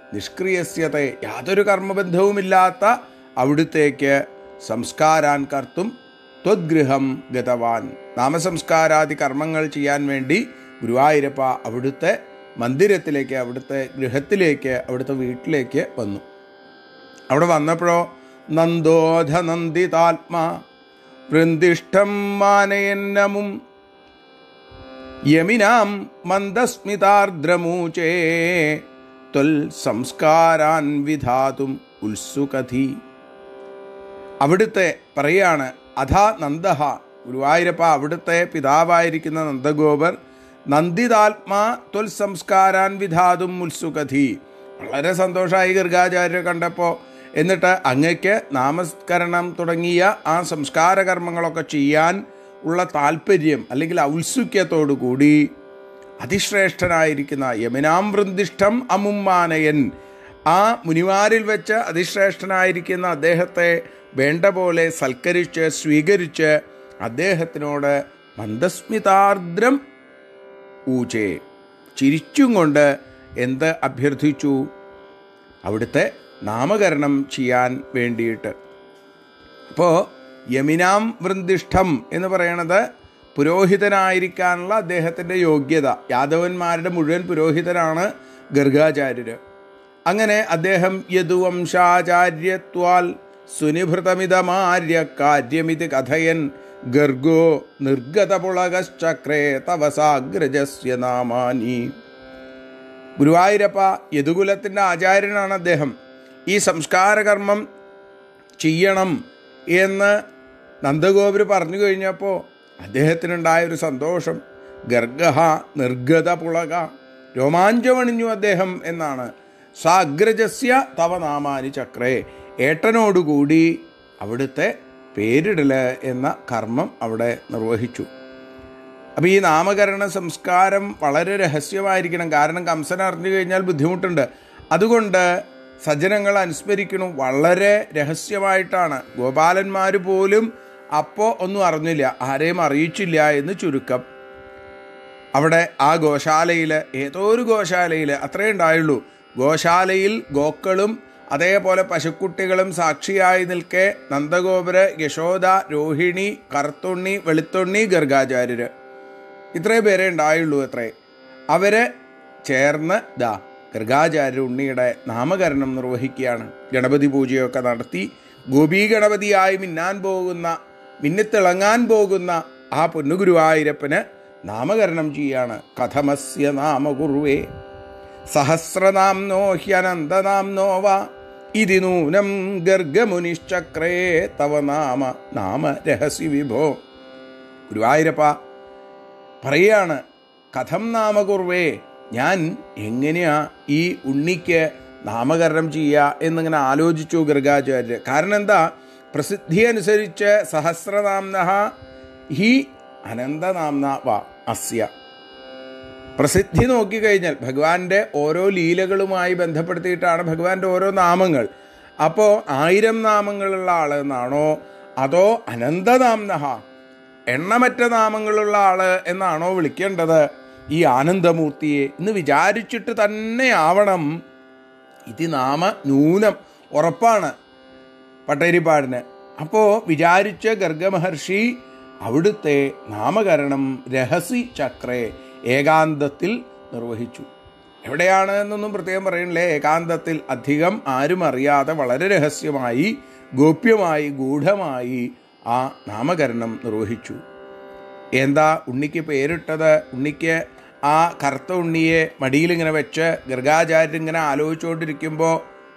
നിഷ്ക്രിയസ്യത്തെ യാതൊരു കർമ്മബന്ധവുമില്ലാത്ത അവിടുത്തേക്ക് സംസ്കാരാൻ കർത്തും ത്വദ്ഗൃഹം ഗതവാൻ നാമസംസ്കാരാദി കർമ്മങ്ങൾ ചെയ്യാൻ വേണ്ടി ഗുരുവായൂരപ്പ അവിടുത്തെ മന്ദിരത്തിലേക്ക് അവിടുത്തെ ഗൃഹത്തിലേക്ക് അവിടുത്തെ വീട്ടിലേക്ക് വന്നു അവിടെ വന്നപ്പോഴോ നന്ദോധ നന്ദിതാത്മാ വൃന്ദിഷ്ടം മാനയന്നമും യമിനാം മന്ദസ്മിതാർദ്രമൂചേ ത്വൽ സംസ്കാരാൻ വിധാതും ഉത്സുകധി അവിടുത്തെ പറയാണ് അഥാ നന്ദഹ ഗുരുവായൂരപ്പ അവിടുത്തെ പിതാവായിരിക്കുന്ന നന്ദഗോപർ നന്ദിതാത്മാ ത്വൽ സംസ്കാരാൻ വിധാതും ഉത്സുകധി വളരെ സന്തോഷമായി ഗർഗാചാര്യരെ കണ്ടപ്പോൾ എന്നിട്ട് അങ്ങയ്ക്ക് നാമസ്കരണം തുടങ്ങിയ ആ സംസ്കാര കർമ്മങ്ങളൊക്കെ ചെയ്യാൻ ഉള്ള താല്പര്യം അല്ലെങ്കിൽ ഔത്സുക്യത്തോടു കൂടി അതിശ്രേഷ്ഠനായിരിക്കുന്ന യമുനാം വൃന്ദിഷ്ടം അമുമ്മാനയൻ ആ മുനിമാരിൽ വെച്ച് അതിശ്രേഷ്ഠനായിരിക്കുന്ന അദ്ദേഹത്തെ വേണ്ട പോലെ സൽക്കരിച്ച് സ്വീകരിച്ച് അദ്ദേഹത്തിനോട് മന്ദസ്മിതാർദ്രം ഊചേ ചിരിച്ചും കൊണ്ട് എന്ത് അഭ്യർത്ഥിച്ചു അവിടുത്തെ നാമകരണം ചെയ്യാൻ വേണ്ടിയിട്ട് അപ്പോൾ യമിനാം വൃന്ദിഷ്ടം എന്ന് പറയണത് പുരോഹിതനായിരിക്കാനുള്ള അദ്ദേഹത്തിൻ്റെ യോഗ്യത യാദവന്മാരുടെ മുഴുവൻ പുരോഹിതനാണ് ഗർഗാചാര്യർ അങ്ങനെ അദ്ദേഹം യദുവംശാചാര്യത്വാൽ സുനിഭൃതമിതമാര്യ കാര്യമിത് കഥയൻ ഗർഗോ നിർഗതപുളകശ്ചക്രേ തവസാഗ്രജസ്യ നാമാനി ഗുരുവായൂരപ്പ യദുകുലത്തിൻ്റെ ആചാര്യനാണ് അദ്ദേഹം ഈ സംസ്കാരകർമ്മം ചെയ്യണം എന്ന് നന്ദഗോപുര് പറഞ്ഞു കഴിഞ്ഞപ്പോൾ അദ്ദേഹത്തിനുണ്ടായ ഒരു സന്തോഷം ഗർഗഹ നിർഗത പുളക രോമാഞ്ചമണിഞ്ഞു അദ്ദേഹം എന്നാണ് സാഗ്രജസ്യ തവ നാമാനി ചക്രേ ഏട്ടനോടുകൂടി അവിടുത്തെ പേരിടൽ എന്ന കർമ്മം അവിടെ നിർവഹിച്ചു അപ്പോൾ ഈ നാമകരണ സംസ്കാരം വളരെ രഹസ്യമായിരിക്കണം കാരണം കംസൻ അറിഞ്ഞു കഴിഞ്ഞാൽ ബുദ്ധിമുട്ടുണ്ട് അതുകൊണ്ട് സജ്ജനങ്ങൾ അനുസ്മരിക്കണം വളരെ രഹസ്യമായിട്ടാണ് ഗോപാലന്മാർ പോലും അപ്പോൾ ഒന്നും അറിഞ്ഞില്ല ആരെയും അറിയിച്ചില്ല എന്ന് ചുരുക്കം അവിടെ ആ ഗോശാലയിൽ ഏതോ ഒരു ഗോശാലയിൽ അത്രേ ഉണ്ടായുള്ളൂ ഗോശാലയിൽ ഗോക്കളും അതേപോലെ പശുക്കുട്ടികളും സാക്ഷിയായി നിൽക്കെ നന്ദഗോപുര യശോദ രോഹിണി കറുത്തുണ്ണി വെളുത്തുണ്ണി ഗർഗാചാര്യര് ഇത്രയും പേരെ ഉണ്ടായുള്ളൂ അത്രേ അവര് ചേർന്ന് ദാ ഗർഗാചാര്യ ഉണ്ണിയുടെ നാമകരണം നിർവഹിക്കുകയാണ് ഗണപതി പൂജയൊക്കെ നടത്തി ഗോപീ ഗണപതിയായി മിന്നാൻ പോകുന്ന മിന്നിത്തിളങ്ങാൻ പോകുന്ന ആ പൊന്നുഗുരുവായൂരപ്പന് നാമകരണം ചെയ്യാണ് കഥമസ്യ നാമകുറുവേ സഹസ്രനാംനോ ഹ്യനന്ദനാംനോ വാ ഇതി നൂനം ഗർഗമുനിശ്ചക്രേ തവ നാമ നാമ രഹസ്യ വിഭോ ഗുരുവായൂരപ്പ പറയാണ് കഥം നാമകുർവേ ഞാൻ എങ്ങനെയാ ഈ ഉണ്ണിക്ക് നാമകരണം ചെയ്യുക എന്നിങ്ങനെ ആലോചിച്ചു ഗർഗാചാര്യർ കാരണം എന്താ പ്രസിദ്ധി അനുസരിച്ച് സഹസ്രനാംന ഹി അനന്തനാംന വ അസ്യ പ്രസിദ്ധി നോക്കിക്കഴിഞ്ഞാൽ ഭഗവാന്റെ ഓരോ ലീലകളുമായി ബന്ധപ്പെടുത്തിയിട്ടാണ് ഭഗവാന്റെ ഓരോ നാമങ്ങൾ അപ്പോൾ ആയിരം നാമങ്ങളുള്ള ആളെന്നാണോ അതോ അനന്തനാംനഹ എണ്ണമറ്റ നാമങ്ങളുള്ള ആള് എന്നാണോ വിളിക്കേണ്ടത് ഈ ആനന്ദമൂർത്തിയെ എന്ന് വിചാരിച്ചിട്ട് തന്നെ ആവണം ഇത് നാമ ന്യൂനം ഉറപ്പാണ് പട്ടേരിപ്പാടിന് അപ്പോൾ വിചാരിച്ച ഗർഗമഹർഷി അവിടുത്തെ നാമകരണം രഹസി ചക്രേ ഏകാന്തത്തിൽ നിർവഹിച്ചു എവിടെയാണ് എന്നൊന്നും പ്രത്യേകം പറയണില്ലേ ഏകാന്തത്തിൽ അധികം ആരും അറിയാതെ വളരെ രഹസ്യമായി ഗോപ്യമായി ഗൂഢമായി ആ നാമകരണം നിർവഹിച്ചു എന്താ ഉണ്ണിക്ക് പേരിട്ടത് ഉണ്ണിക്ക് ആ കറുത്ത ഉണ്ണിയെ മടിയിലിങ്ങനെ വെച്ച് ഗർഗാചാര്യരിങ്ങനെ ആലോചിച്ചുകൊണ്ടിരിക്കുമ്പോൾ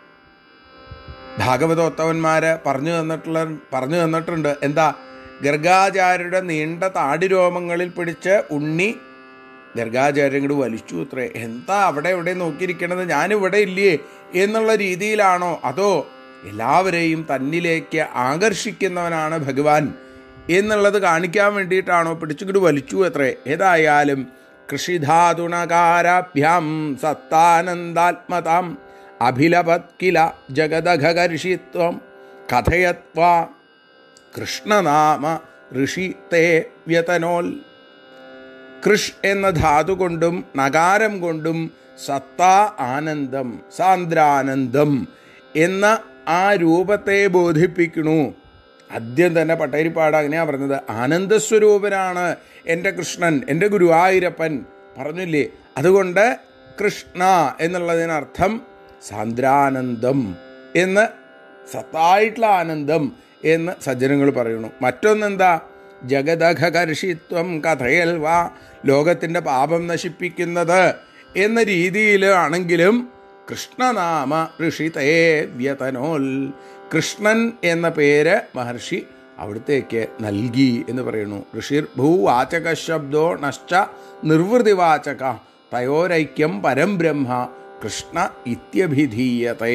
ഭാഗവതോത്തവന്മാര് പറഞ്ഞു തന്നിട്ടുള്ള പറഞ്ഞു തന്നിട്ടുണ്ട് എന്താ ഗർഗാചാര്യരുടെ നീണ്ട താടിരോമങ്ങളിൽ പിടിച്ച് ഉണ്ണി ഗർഗാചാര്യൻ ഇങ്ങോട്ട് വലിച്ചു അത്രേ എന്താ അവിടെ എവിടെ നോക്കിയിരിക്കണത് ഞാനിവിടെ ഇല്ലേ എന്നുള്ള രീതിയിലാണോ അതോ എല്ലാവരെയും തന്നിലേക്ക് ആകർഷിക്കുന്നവനാണ് ഭഗവാൻ എന്നുള്ളത് കാണിക്കാൻ വേണ്ടിയിട്ടാണോ പിടിച്ചുകിട്ട് വലിച്ചു അത്രേ ഏതായാലും കൃഷിധാതുണകാരാഭ്യാം സത്താനന്ദാത്മതാം അഭിലപത് കില ജഗദഘകർഷിത്വം കഥയത്വാ കൃഷ്ണനാമ ഋഷി തേ വ്യതനോൽ കൃഷ് എന്ന ധാതു കൊണ്ടും നകാരം കൊണ്ടും സത്താ ആനന്ദം സാന്ദ്രാനന്ദം എന്ന ആ രൂപത്തെ ബോധിപ്പിക്കണു ആദ്യം തന്നെ പട്ടേരിപ്പാട് അങ്ങനെയാ പറഞ്ഞത് ആനന്ദസ്വരൂപനാണ് എൻ്റെ കൃഷ്ണൻ എൻ്റെ ഗുരുവായൂരപ്പൻ പറഞ്ഞില്ലേ അതുകൊണ്ട് കൃഷ്ണ എന്നുള്ളതിനർത്ഥം സാന്ദ്രാനന്ദം എന്ന് സത്തായിട്ടുള്ള ആനന്ദം എന്ന് സജ്ജനങ്ങൾ പറയുന്നു മറ്റൊന്നെന്താ ജഗദഘകർഷിത്വം കഥയൽ വാ ലോകത്തിൻ്റെ പാപം നശിപ്പിക്കുന്നത് എന്ന രീതിയിൽ ആണെങ്കിലും കൃഷ്ണനാമ ഋഷിതേ വ്യതനോൽ കൃഷ്ണൻ എന്ന പേര് മഹർഷി അവിടത്തേക്ക് നൽകി എന്ന് പറയുന്നു ഋഷിർ ഭൂവാചക ശബ്ദോ നശ്ച നിർവൃതിവാചക തയോരൈക്യം പരം ബ്രഹ്മ കൃഷ്ണ ഇത്യഭിധീയതേ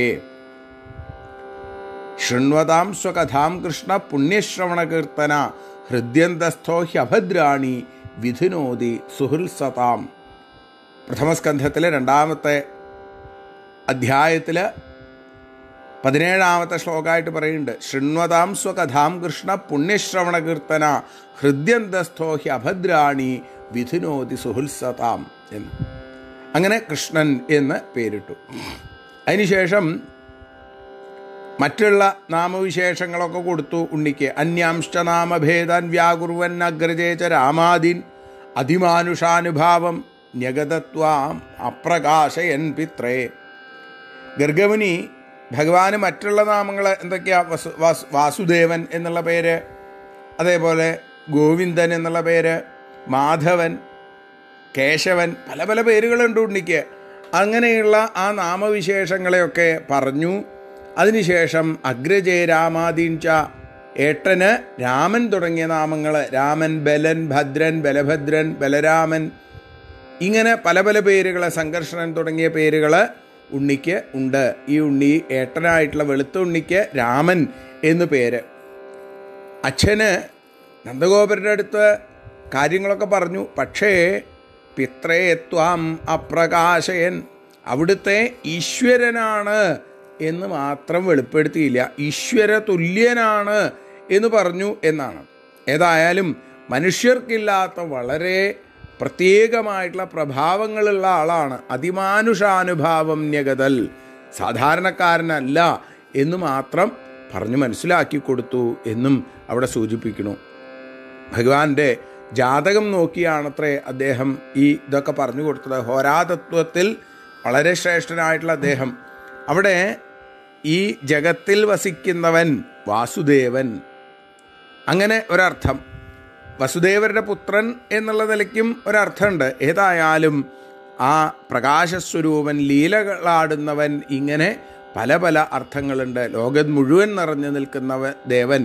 ശൃണ്വതാം സ്വകഥാം കൃഷ്ണ പുണ്യശ്രവണകീർത്തന ഹൃദ്യന്തസ്ഥോ ഹ്യഭദ്രാണി വിധുനോതി സുഹൃത്സതാം പ്രഥമസ്കന്ധത്തിലെ രണ്ടാമത്തെ അധ്യായത്തിൽ പതിനേഴാമത്തെ ശ്ലോകമായിട്ട് പറയുന്നുണ്ട് ശൃണ്വതാം സ്വകഥാം കൃഷ്ണ പുണ്യശ്രവണ കീർത്തന ഹൃദ്യന്തസ്ഥോ ഹി അഭദ്രാണി വിധുനോതി സുഹൃത്സതാം എന്ന് അങ്ങനെ കൃഷ്ണൻ എന്ന് പേരിട്ടു അതിനുശേഷം മറ്റുള്ള നാമവിശേഷങ്ങളൊക്കെ കൊടുത്തു ഉണ്ണിക്ക് അന്യാംശ നാമഭേദാൻ വ്യാകുർവൻ അഗ്രജേച രാമാദീൻ അതിമാനുഷാനുഭാവം ന്യഗതത്വാം അപ്രകാശയൻ പിത്രേ ഗർഗമുനി ഭഗവാന് മറ്റുള്ള നാമങ്ങൾ എന്തൊക്കെയാ വസു വാസു വാസുദേവൻ എന്നുള്ള പേര് അതേപോലെ ഗോവിന്ദൻ എന്നുള്ള പേര് മാധവൻ കേശവൻ പല പല പേരുകളുണ്ട് ഉണ്ണിക്ക് അങ്ങനെയുള്ള ആ നാമവിശേഷങ്ങളെയൊക്കെ പറഞ്ഞു അതിനുശേഷം അഗ്രജയ രാമാദീൻ ച ഏട്ടന് രാമൻ തുടങ്ങിയ നാമങ്ങൾ രാമൻ ബലൻ ഭദ്രൻ ബലഭദ്രൻ ബലരാമൻ ഇങ്ങനെ പല പല പേരുകൾ സംഘർഷണൻ തുടങ്ങിയ പേരുകൾ ഉണ്ണിക്ക് ഉണ്ട് ഈ ഉണ്ണി ഏട്ടനായിട്ടുള്ള വെളുത്ത ഉണ്ണിക്ക് രാമൻ എന്നു പേര് അച്ഛന് നന്ദഗോപരുടെ അടുത്ത് കാര്യങ്ങളൊക്കെ പറഞ്ഞു പക്ഷേ പിത്രേത്വാം അപ്രകാശയൻ അവിടുത്തെ ഈശ്വരനാണ് എന്ന് മാത്രം വെളിപ്പെടുത്തിയില്ല ഈശ്വര തുല്യനാണ് എന്ന് പറഞ്ഞു എന്നാണ് ഏതായാലും മനുഷ്യർക്കില്ലാത്ത വളരെ പ്രത്യേകമായിട്ടുള്ള പ്രഭാവങ്ങളുള്ള ആളാണ് അതിമാനുഷാനുഭാവം ന്യഗതൽ സാധാരണക്കാരനല്ല എന്ന് മാത്രം പറഞ്ഞു മനസ്സിലാക്കി കൊടുത്തു എന്നും അവിടെ സൂചിപ്പിക്കുന്നു ഭഗവാന്റെ ജാതകം നോക്കിയാണത്രേ അദ്ദേഹം ഈ ഇതൊക്കെ പറഞ്ഞു കൊടുത്തത് ഹോരാതത്വത്തിൽ വളരെ ശ്രേഷ്ഠനായിട്ടുള്ള അദ്ദേഹം അവിടെ ഈ ജഗത്തിൽ വസിക്കുന്നവൻ വാസുദേവൻ അങ്ങനെ ഒരർത്ഥം വസുദേവരുടെ പുത്രൻ എന്നുള്ള നിലയ്ക്കും ഒരർത്ഥമുണ്ട് ഏതായാലും ആ പ്രകാശസ്വരൂപൻ ലീലകളാടുന്നവൻ ഇങ്ങനെ പല പല അർത്ഥങ്ങളുണ്ട് ലോകം മുഴുവൻ നിറഞ്ഞു നിൽക്കുന്നവ ദേവൻ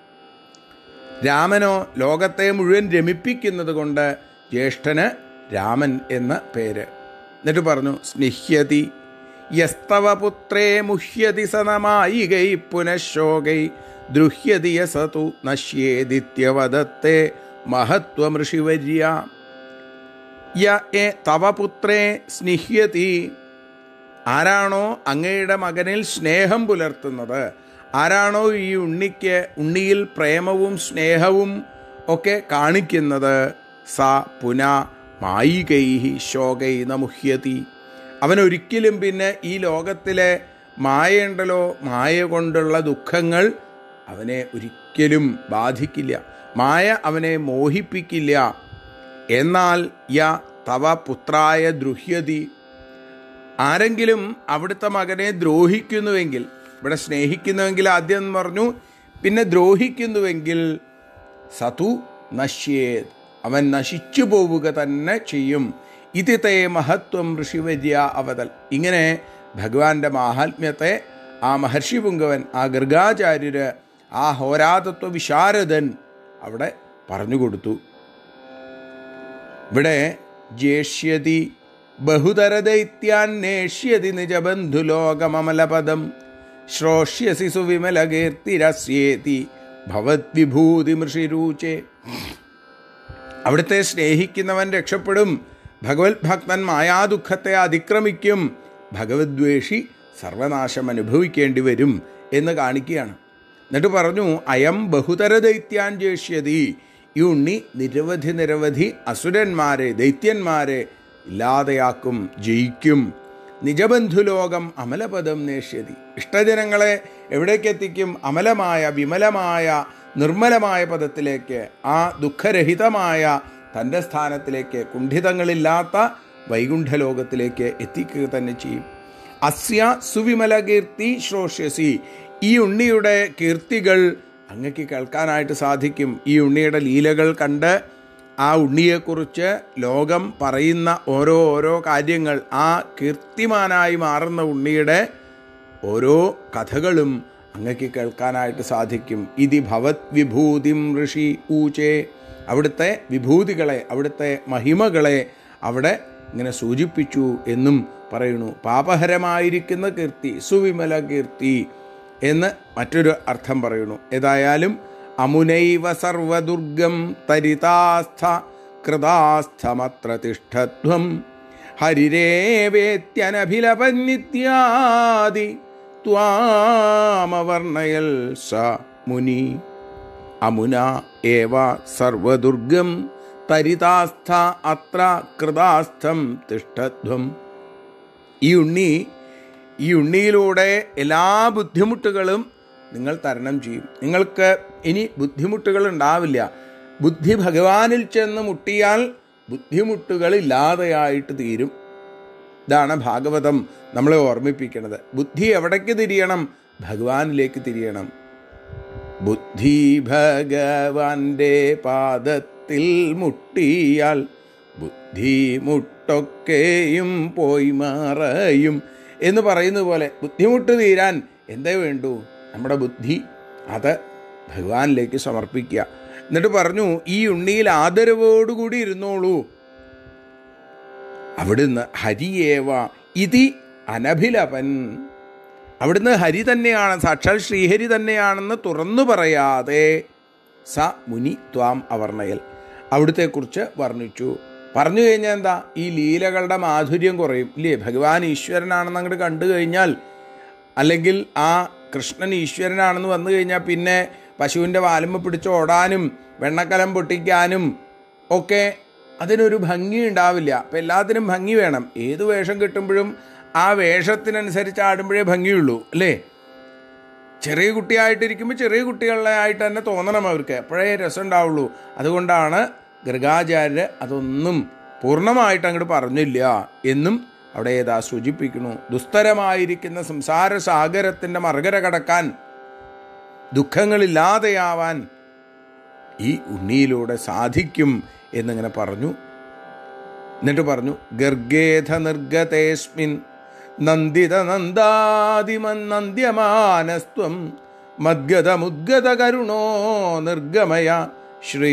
രാമനോ ലോകത്തെ മുഴുവൻ രമിപ്പിക്കുന്നത് കൊണ്ട് ജ്യേഷ്ഠന് രാമൻ എന്ന പേര് എന്നിട്ട് പറഞ്ഞു സ്നിഹ്യതി യസ്തവ പുത്രേ മുഹ്യതി സനമായികൈ പുനഃശോകൈ ദ്രുഹ്യതി യസതു നശ്യേദിത്യവദത്തെ മഹത്വമൃഷിവര്യ യ എ തവ പുത്രേ സ്നിഹ്യതി ആരാണോ അങ്ങയുടെ മകനിൽ സ്നേഹം പുലർത്തുന്നത് ആരാണോ ഈ ഉണ്ണിക്ക് ഉണ്ണിയിൽ പ്രേമവും സ്നേഹവും ഒക്കെ കാണിക്കുന്നത് സ പുന മായികൈഹി ശോകൈ നമുഹ്യതി അവൻ ഒരിക്കലും പിന്നെ ഈ ലോകത്തിലെ മായയുണ്ടല്ലോ മായ കൊണ്ടുള്ള ദുഃഖങ്ങൾ അവനെ ഒരിക്കലും ബാധിക്കില്ല മായ അവനെ മോഹിപ്പിക്കില്ല എന്നാൽ യ തവ പുത്രായ ദ്രുഹ്യതി ആരെങ്കിലും അവിടുത്തെ മകനെ ദ്രോഹിക്കുന്നുവെങ്കിൽ ഇവിടെ സ്നേഹിക്കുന്നുവെങ്കിൽ ആദ്യം എന്ന് പറഞ്ഞു പിന്നെ ദ്രോഹിക്കുന്നുവെങ്കിൽ സതു നശ്യേത് അവൻ നശിച്ചു പോവുക തന്നെ ചെയ്യും ഇതിത്തെ മഹത്വം ഋഷിവര്യ അവതൽ ഇങ്ങനെ ഭഗവാന്റെ മാഹാത്മ്യത്തെ ആ മഹർഷി പുങ്കവൻ ആ ഗർഗാചാര്യര് ആ ഹോരാതത്വ വിശാരദൻ അവിടെ പറഞ്ഞു കൊടുത്തു ഇവിടെ ജേഷ്യതി ബഹുതരദൈത്യാന്വേഷ്യതി നിജബന്ധുലോകമമലപദം ശ്രോഷ്യസി സുവിമലകീർത്തിരസ്യേതി ഭവദ്വിഭൂതി മൃഷിരൂചേ അവിടുത്തെ സ്നേഹിക്കുന്നവൻ രക്ഷപ്പെടും ഭഗവത് ഭക്തൻ മായാദുഃഖത്തെ അതിക്രമിക്കും ഭഗവദ്വേഷി സർവനാശം അനുഭവിക്കേണ്ടി വരും എന്ന് കാണിക്കുകയാണ് എന്നിട്ട് പറഞ്ഞു അയം ബഹുതര ദൈത്യാൻ ജേഷ്യതി ഈ ഉണ്ണി നിരവധി നിരവധി അസുരന്മാരെ ദൈത്യന്മാരെ ഇല്ലാതെയാക്കും ജയിക്കും നിജബന്ധുലോകം അമലപദം നേഷ്യതി ഇഷ്ടജനങ്ങളെ എവിടേക്കെത്തിക്കും അമലമായ വിമലമായ നിർമ്മലമായ പദത്തിലേക്ക് ആ ദുഃഖരഹിതമായ തൻ്റെ സ്ഥാനത്തിലേക്ക് കുണ്ഠിതങ്ങളില്ലാത്ത വൈകുണ്ഠലോകത്തിലേക്ക് എത്തിക്കുക തന്നെ ചെയ്യും അസ്യ സുവിമല കീർത്തി ശ്രോഷ്യസി ഈ ഉണ്ണിയുടെ കീർത്തികൾ അങ്ങക്ക് കേൾക്കാനായിട്ട് സാധിക്കും ഈ ഉണ്ണിയുടെ ലീലകൾ കണ്ട് ആ ഉണ്ണിയെക്കുറിച്ച് ലോകം പറയുന്ന ഓരോ ഓരോ കാര്യങ്ങൾ ആ കീർത്തിമാനായി മാറുന്ന ഉണ്ണിയുടെ ഓരോ കഥകളും അങ്ങക്ക് കേൾക്കാനായിട്ട് സാധിക്കും ഇതി ഭവത് വിഭൂതിം ഋഷി ഊചേ അവിടുത്തെ വിഭൂതികളെ അവിടുത്തെ മഹിമകളെ അവിടെ ഇങ്ങനെ സൂചിപ്പിച്ചു എന്നും പറയുന്നു പാപഹരമായിരിക്കുന്ന കീർത്തി സുവിമല കീർത്തി എന്ന് മറ്റൊരു അർത്ഥം പറയുന്നു ഏതായാലും അമുനൈവ സർവദുർഗം തരിതാസ്ഥ കൃതാസ്ഥമത്ര തിഷ്ഠത്വം ഹരിരേവേത്യനഭിലപന്നിത്യാദി ത്വാമവർണയൽ സ മുനി അമുന ഏവ സർവദുർഗം തരിതാസ്ഥ അത്ര കൃതാസ്ഥം തിഷ്ഠത്വം ഈ ഉണ്ണി ഈ ഉണ്ണിയിലൂടെ എല്ലാ ബുദ്ധിമുട്ടുകളും നിങ്ങൾ തരണം ചെയ്യും നിങ്ങൾക്ക് ഇനി ബുദ്ധിമുട്ടുകൾ ഉണ്ടാവില്ല ബുദ്ധി ഭഗവാനിൽ ചെന്ന് മുട്ടിയാൽ ബുദ്ധിമുട്ടുകൾ ഇല്ലാതെയായിട്ട് തീരും ഇതാണ് ഭാഗവതം നമ്മളെ ഓർമ്മിപ്പിക്കുന്നത് ബുദ്ധി എവിടേക്ക് തിരിയണം ഭഗവാനിലേക്ക് തിരിയണം ബുദ്ധി ഭഗവാന്റെ പാദത്തിൽ മുട്ടിയാൽ ബുദ്ധിമുട്ടൊക്കെയും പോയി മറയും എന്ന് പറയുന്ന പോലെ ബുദ്ധിമുട്ട് തീരാൻ എന്തേ വേണ്ടു നമ്മുടെ ബുദ്ധി അത് ഭഗവാനിലേക്ക് സമർപ്പിക്കുക എന്നിട്ട് പറഞ്ഞു ഈ ഉണ്ണിയിൽ ആദരവോടുകൂടി ഇരുന്നോളൂ അവിടുന്ന് ഹരിയേവ ഇതി അനഭിലപൻ അവിടുന്ന് ഹരി തന്നെയാണ് സാക്ഷാൽ ശ്രീഹരി തന്നെയാണെന്ന് തുറന്നു പറയാതെ സ മുനി ത്വാം അവർണയൽ അവിടുത്തെക്കുറിച്ച് വർണ്ണിച്ചു പറഞ്ഞു കഴിഞ്ഞാൽ എന്താ ഈ ലീലകളുടെ മാധുര്യം കുറയും ഇല്ലേ ഭഗവാൻ ഈശ്വരനാണെന്ന് അങ്ങോട്ട് കണ്ടു കഴിഞ്ഞാൽ അല്ലെങ്കിൽ ആ കൃഷ്ണൻ ഈശ്വരനാണെന്ന് വന്നു കഴിഞ്ഞാൽ പിന്നെ പശുവിൻ്റെ വാലുമ്പ പിടിച്ച് ഓടാനും വെണ്ണക്കലം പൊട്ടിക്കാനും ഒക്കെ അതിനൊരു ഭംഗി ഉണ്ടാവില്ല അപ്പം എല്ലാത്തിനും ഭംഗി വേണം ഏത് വേഷം കിട്ടുമ്പോഴും ആ വേഷത്തിനനുസരിച്ച് ആടുമ്പോഴേ ഭംഗിയുള്ളൂ അല്ലേ ചെറിയ കുട്ടിയായിട്ടിരിക്കുമ്പോൾ ചെറിയ കുട്ടികളെ ആയിട്ട് തന്നെ തോന്നണം അവർക്ക് അപ്പോഴേ രസം ഉണ്ടാവുള്ളൂ അതുകൊണ്ടാണ് ഗർഗാചാര്യർ അതൊന്നും പൂർണ്ണമായിട്ട് അങ്ങോട്ട് പറഞ്ഞില്ല എന്നും അവിടെ ഏതാ സൂചിപ്പിക്കുന്നു ദുസ്തരമായിരിക്കുന്ന സംസാര സാഗരത്തിൻ്റെ മറുകര കടക്കാൻ ദുഃഖങ്ങളില്ലാതെയാവാൻ ഈ ഉണ്ണിയിലൂടെ സാധിക്കും എന്നിങ്ങനെ പറഞ്ഞു എന്നിട്ട് പറഞ്ഞു ഗർഗേധ നിർഗതേസ്മിൻ നന്ദിത നന്ദാതിമന്നന്ദ്യമാനസ്ത്വം മദ്ഗതമുദ്ഗത കരുണോ നിർഗമയ ശ്രീ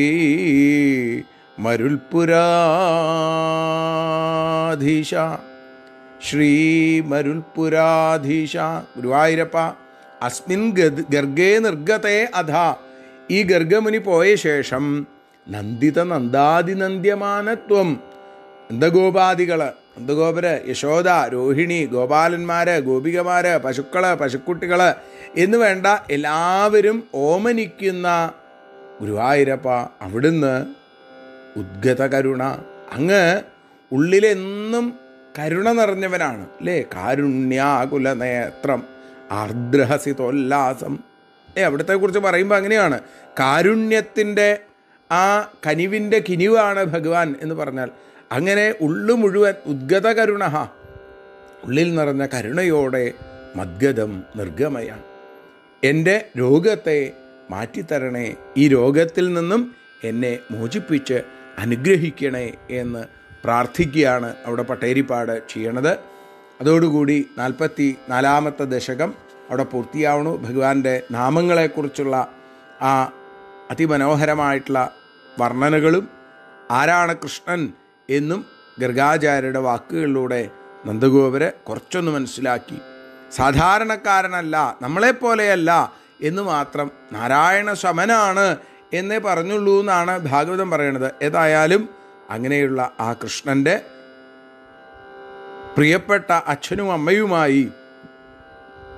മരുൽപുരാധീശ ശ്രീ മരുൽപുരാധീശ ഗുരുവായൂരപ്പ അസ്മിൻ ഗദ് ഗർഗേ നിർഗതേ അധ ഈ ഗർഗമുനി പോയ ശേഷം നന്ദിത നന്ദാതിനന്ദ്യമാനത്വം നന്ദഗോപാദികള് നന്ദഗോപര് യശോദ രോഹിണി ഗോപാലന്മാര് ഗോപികമാര് പശുക്കള് പശുക്കുട്ടികള് എന്ന് വേണ്ട എല്ലാവരും ഓമനിക്കുന്ന ഗുരുവായൂരപ്പ അവിടുന്ന് ഉദ്ഗത കരുണ അങ്ങ് ഉള്ളിലെന്നും കരുണ നിറഞ്ഞവനാണ് അല്ലേ കാരുണ്യാകുല നേത്രം ആർദ്രഹസിതോല്ലാസം ഏ അവിടുത്തെ കുറിച്ച് പറയുമ്പോൾ അങ്ങനെയാണ് കാരുണ്യത്തിൻ്റെ ആ കനിവിൻ്റെ കിനിവാണ് ഭഗവാൻ എന്ന് പറഞ്ഞാൽ അങ്ങനെ ഉള്ളു മുഴുവൻ ഉദ്ഗത കരുണ ഉള്ളിൽ നിറഞ്ഞ കരുണയോടെ മദ്ഗതം നിർഗമയ എൻ്റെ രോഗത്തെ മാറ്റിത്തരണേ ഈ രോഗത്തിൽ നിന്നും എന്നെ മോചിപ്പിച്ച് അനുഗ്രഹിക്കണേ എന്ന് പ്രാർത്ഥിക്കുകയാണ് അവിടെ പട്ടേരിപ്പാട് ചെയ്യണത് അതോടുകൂടി നാൽപ്പത്തി നാലാമത്തെ ദശകം അവിടെ പൂർത്തിയാവണു ഭഗവാന്റെ നാമങ്ങളെക്കുറിച്ചുള്ള ആ അതിമനോഹരമായിട്ടുള്ള വർണ്ണനകളും ആരാണ് കൃഷ്ണൻ എന്നും ഗർഗാചാര്യരുടെ വാക്കുകളിലൂടെ നന്ദഗോപര് കുറച്ചൊന്ന് മനസ്സിലാക്കി സാധാരണക്കാരനല്ല നമ്മളെപ്പോലെയല്ല എന്ന് മാത്രം നാരായണ ശമനാണ് എന്നേ പറഞ്ഞുള്ളൂ എന്നാണ് ഭാഗവതം പറയണത് ഏതായാലും അങ്ങനെയുള്ള ആ കൃഷ്ണൻ്റെ പ്രിയപ്പെട്ട അച്ഛനും അമ്മയുമായി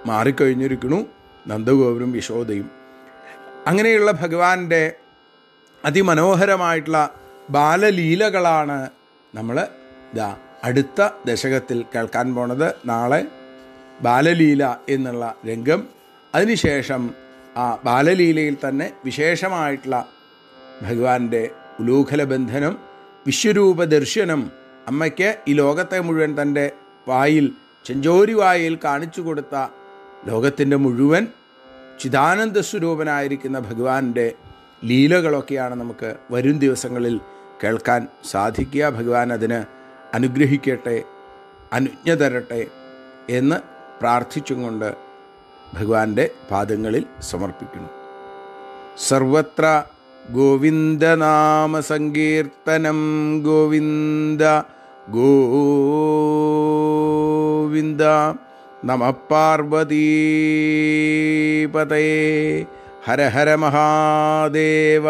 മാറിക്കഴിഞ്ഞിരിക്കണു നന്ദഗോപുരം യശോദയും അങ്ങനെയുള്ള ഭഗവാന്റെ അതിമനോഹരമായിട്ടുള്ള ബാലലീലകളാണ് നമ്മൾ ഇതാ അടുത്ത ദശകത്തിൽ കേൾക്കാൻ പോണത് നാളെ ബാലലീല എന്നുള്ള രംഗം അതിനുശേഷം ആ ബാലലീലയിൽ തന്നെ വിശേഷമായിട്ടുള്ള ഭഗവാന്റെ ഉലൂഖല ബന്ധനം വിശ്വരൂപ ദർശനം അമ്മയ്ക്ക് ഈ ലോകത്തെ മുഴുവൻ തൻ്റെ വായിൽ ചെഞ്ചോരി വായിൽ കാണിച്ചു കൊടുത്ത ലോകത്തിൻ്റെ മുഴുവൻ ചിദാനന്ദ സ്വരൂപനായിരിക്കുന്ന ഭഗവാന്റെ ലീലകളൊക്കെയാണ് നമുക്ക് വരും ദിവസങ്ങളിൽ കേൾക്കാൻ സാധിക്കുക ഭഗവാൻ അതിന് അനുഗ്രഹിക്കട്ടെ അനുജ്ഞ തരട്ടെ എന്ന് പ്രാർത്ഥിച്ചും കൊണ്ട് ഭഗവാന്റെ പാദങ്ങളിൽ സമർപ്പിക്കുന്നു സർവത്ര ഗോവിന്ദനാമ സങ്കീർത്തനം ഗോവിന്ദ ഗോവിന്ദ നമ പാർവതീപതയേ ഹര ഹര മഹാദേവ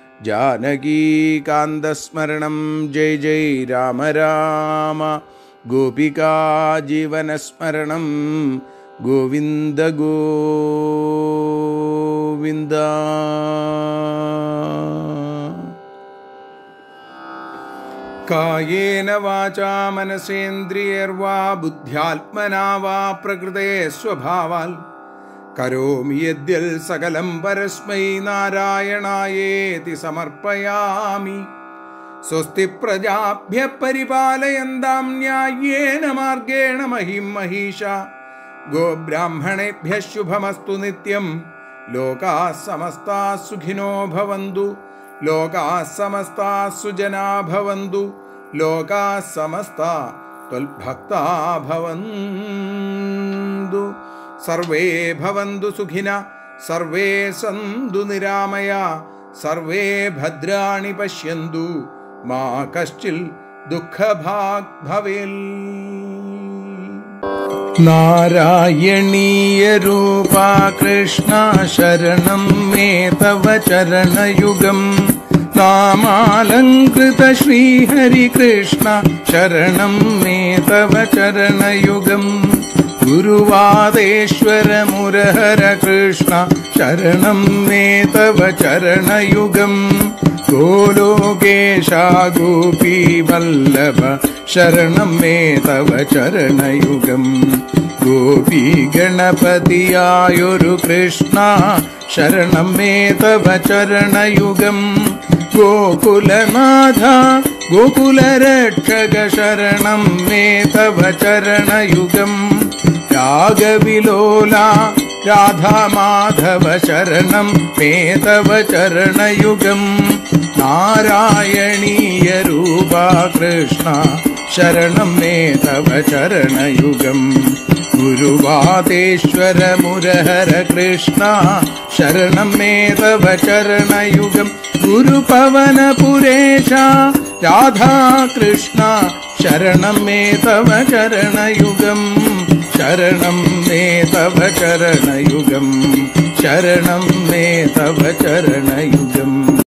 ജാനകീകാന്തസ്മരണം ജയ് ജയ് രാമ രാമ ഗോപികാ ജീവനസ്മരണം ഗോവിന്ദ ഗോവിന്ദ കായേന വാചാ മനസേന്ദ്രിയർവാ ബുദ്ധ്യാത്മനാ വാ പ്രകൃതേ സ്വഭാവാൽ കരോമി യദ്യൽ സകലം പരസ്മൈ നാരായണായേതി സമർപ്പയാമി സ്വസ്തി പ്രജാഭ്യ പരിപാലയന്താം ന്യായേന മാർഗേണ മഹിം മഹീഷ ഗോബ്രാഹ്മണേഭ്യ ശുഭമസ്തു നിത്യം ലോകാ സമസ്താ സുഖിനോ ഭവന്തു ലോകാ സമസ്താ സുജനാ ഭവന്തു ലോകാ സമസ്താ ത്വൽഭക്താ ഭവന്തു സർവേ ഭവന്തു സുഖിന സർവേ സന്തു നിരാമയ സർവേ ഭദ്രാണി പശ്യന്തു മാ കശ്ചിൽ ദുഃഖഭാഗ് ഭവേൽ നാരായണീയ രൂപ കൃഷ്ണ ശരണം മേ തവ ചരണയുഗം നാമാലങ്കൃത ശ്രീഹരി കൃഷ്ണ ശരണം മേ തവ ചരണയുഗം ഗുരുവാദേശ്വര മുരഹര കൃഷ്ണ ശരണം മേ തവ ചരണയുഗം ഗോലോകേശ ഗോപീ വല്ലഭ ശരണം മേ തവ ചരണയുഗം ഗോപി ഗണപതിയായൊരു കൃഷ്ണ ശരണം മേ തവ ചരണയുഗം ഗോകുലനാഥ ഗോകുലരക്ഷക ശരണം മേ തവ ചരണയുഗം രാഗവിലോല രാധാമാധവ ശരണം മേ തവ ചരണയുഗം നാരായണീയ രൂപ കൃഷ്ണ ശരണം മേ തവ ചരണയുഗം ഗുരുവാദേശ്വര മുരഹര കൃഷ്ണ ശരണം മേ തവ ചരണയുഗം ഗുരുപവനപുരേശ രാധാകൃഷ്ണ ശരണം മേ തവ ചരണയുഗം ശരണം മേ തവ ചരണയുഗം ശരണം മേ തവ ചരണയുഗം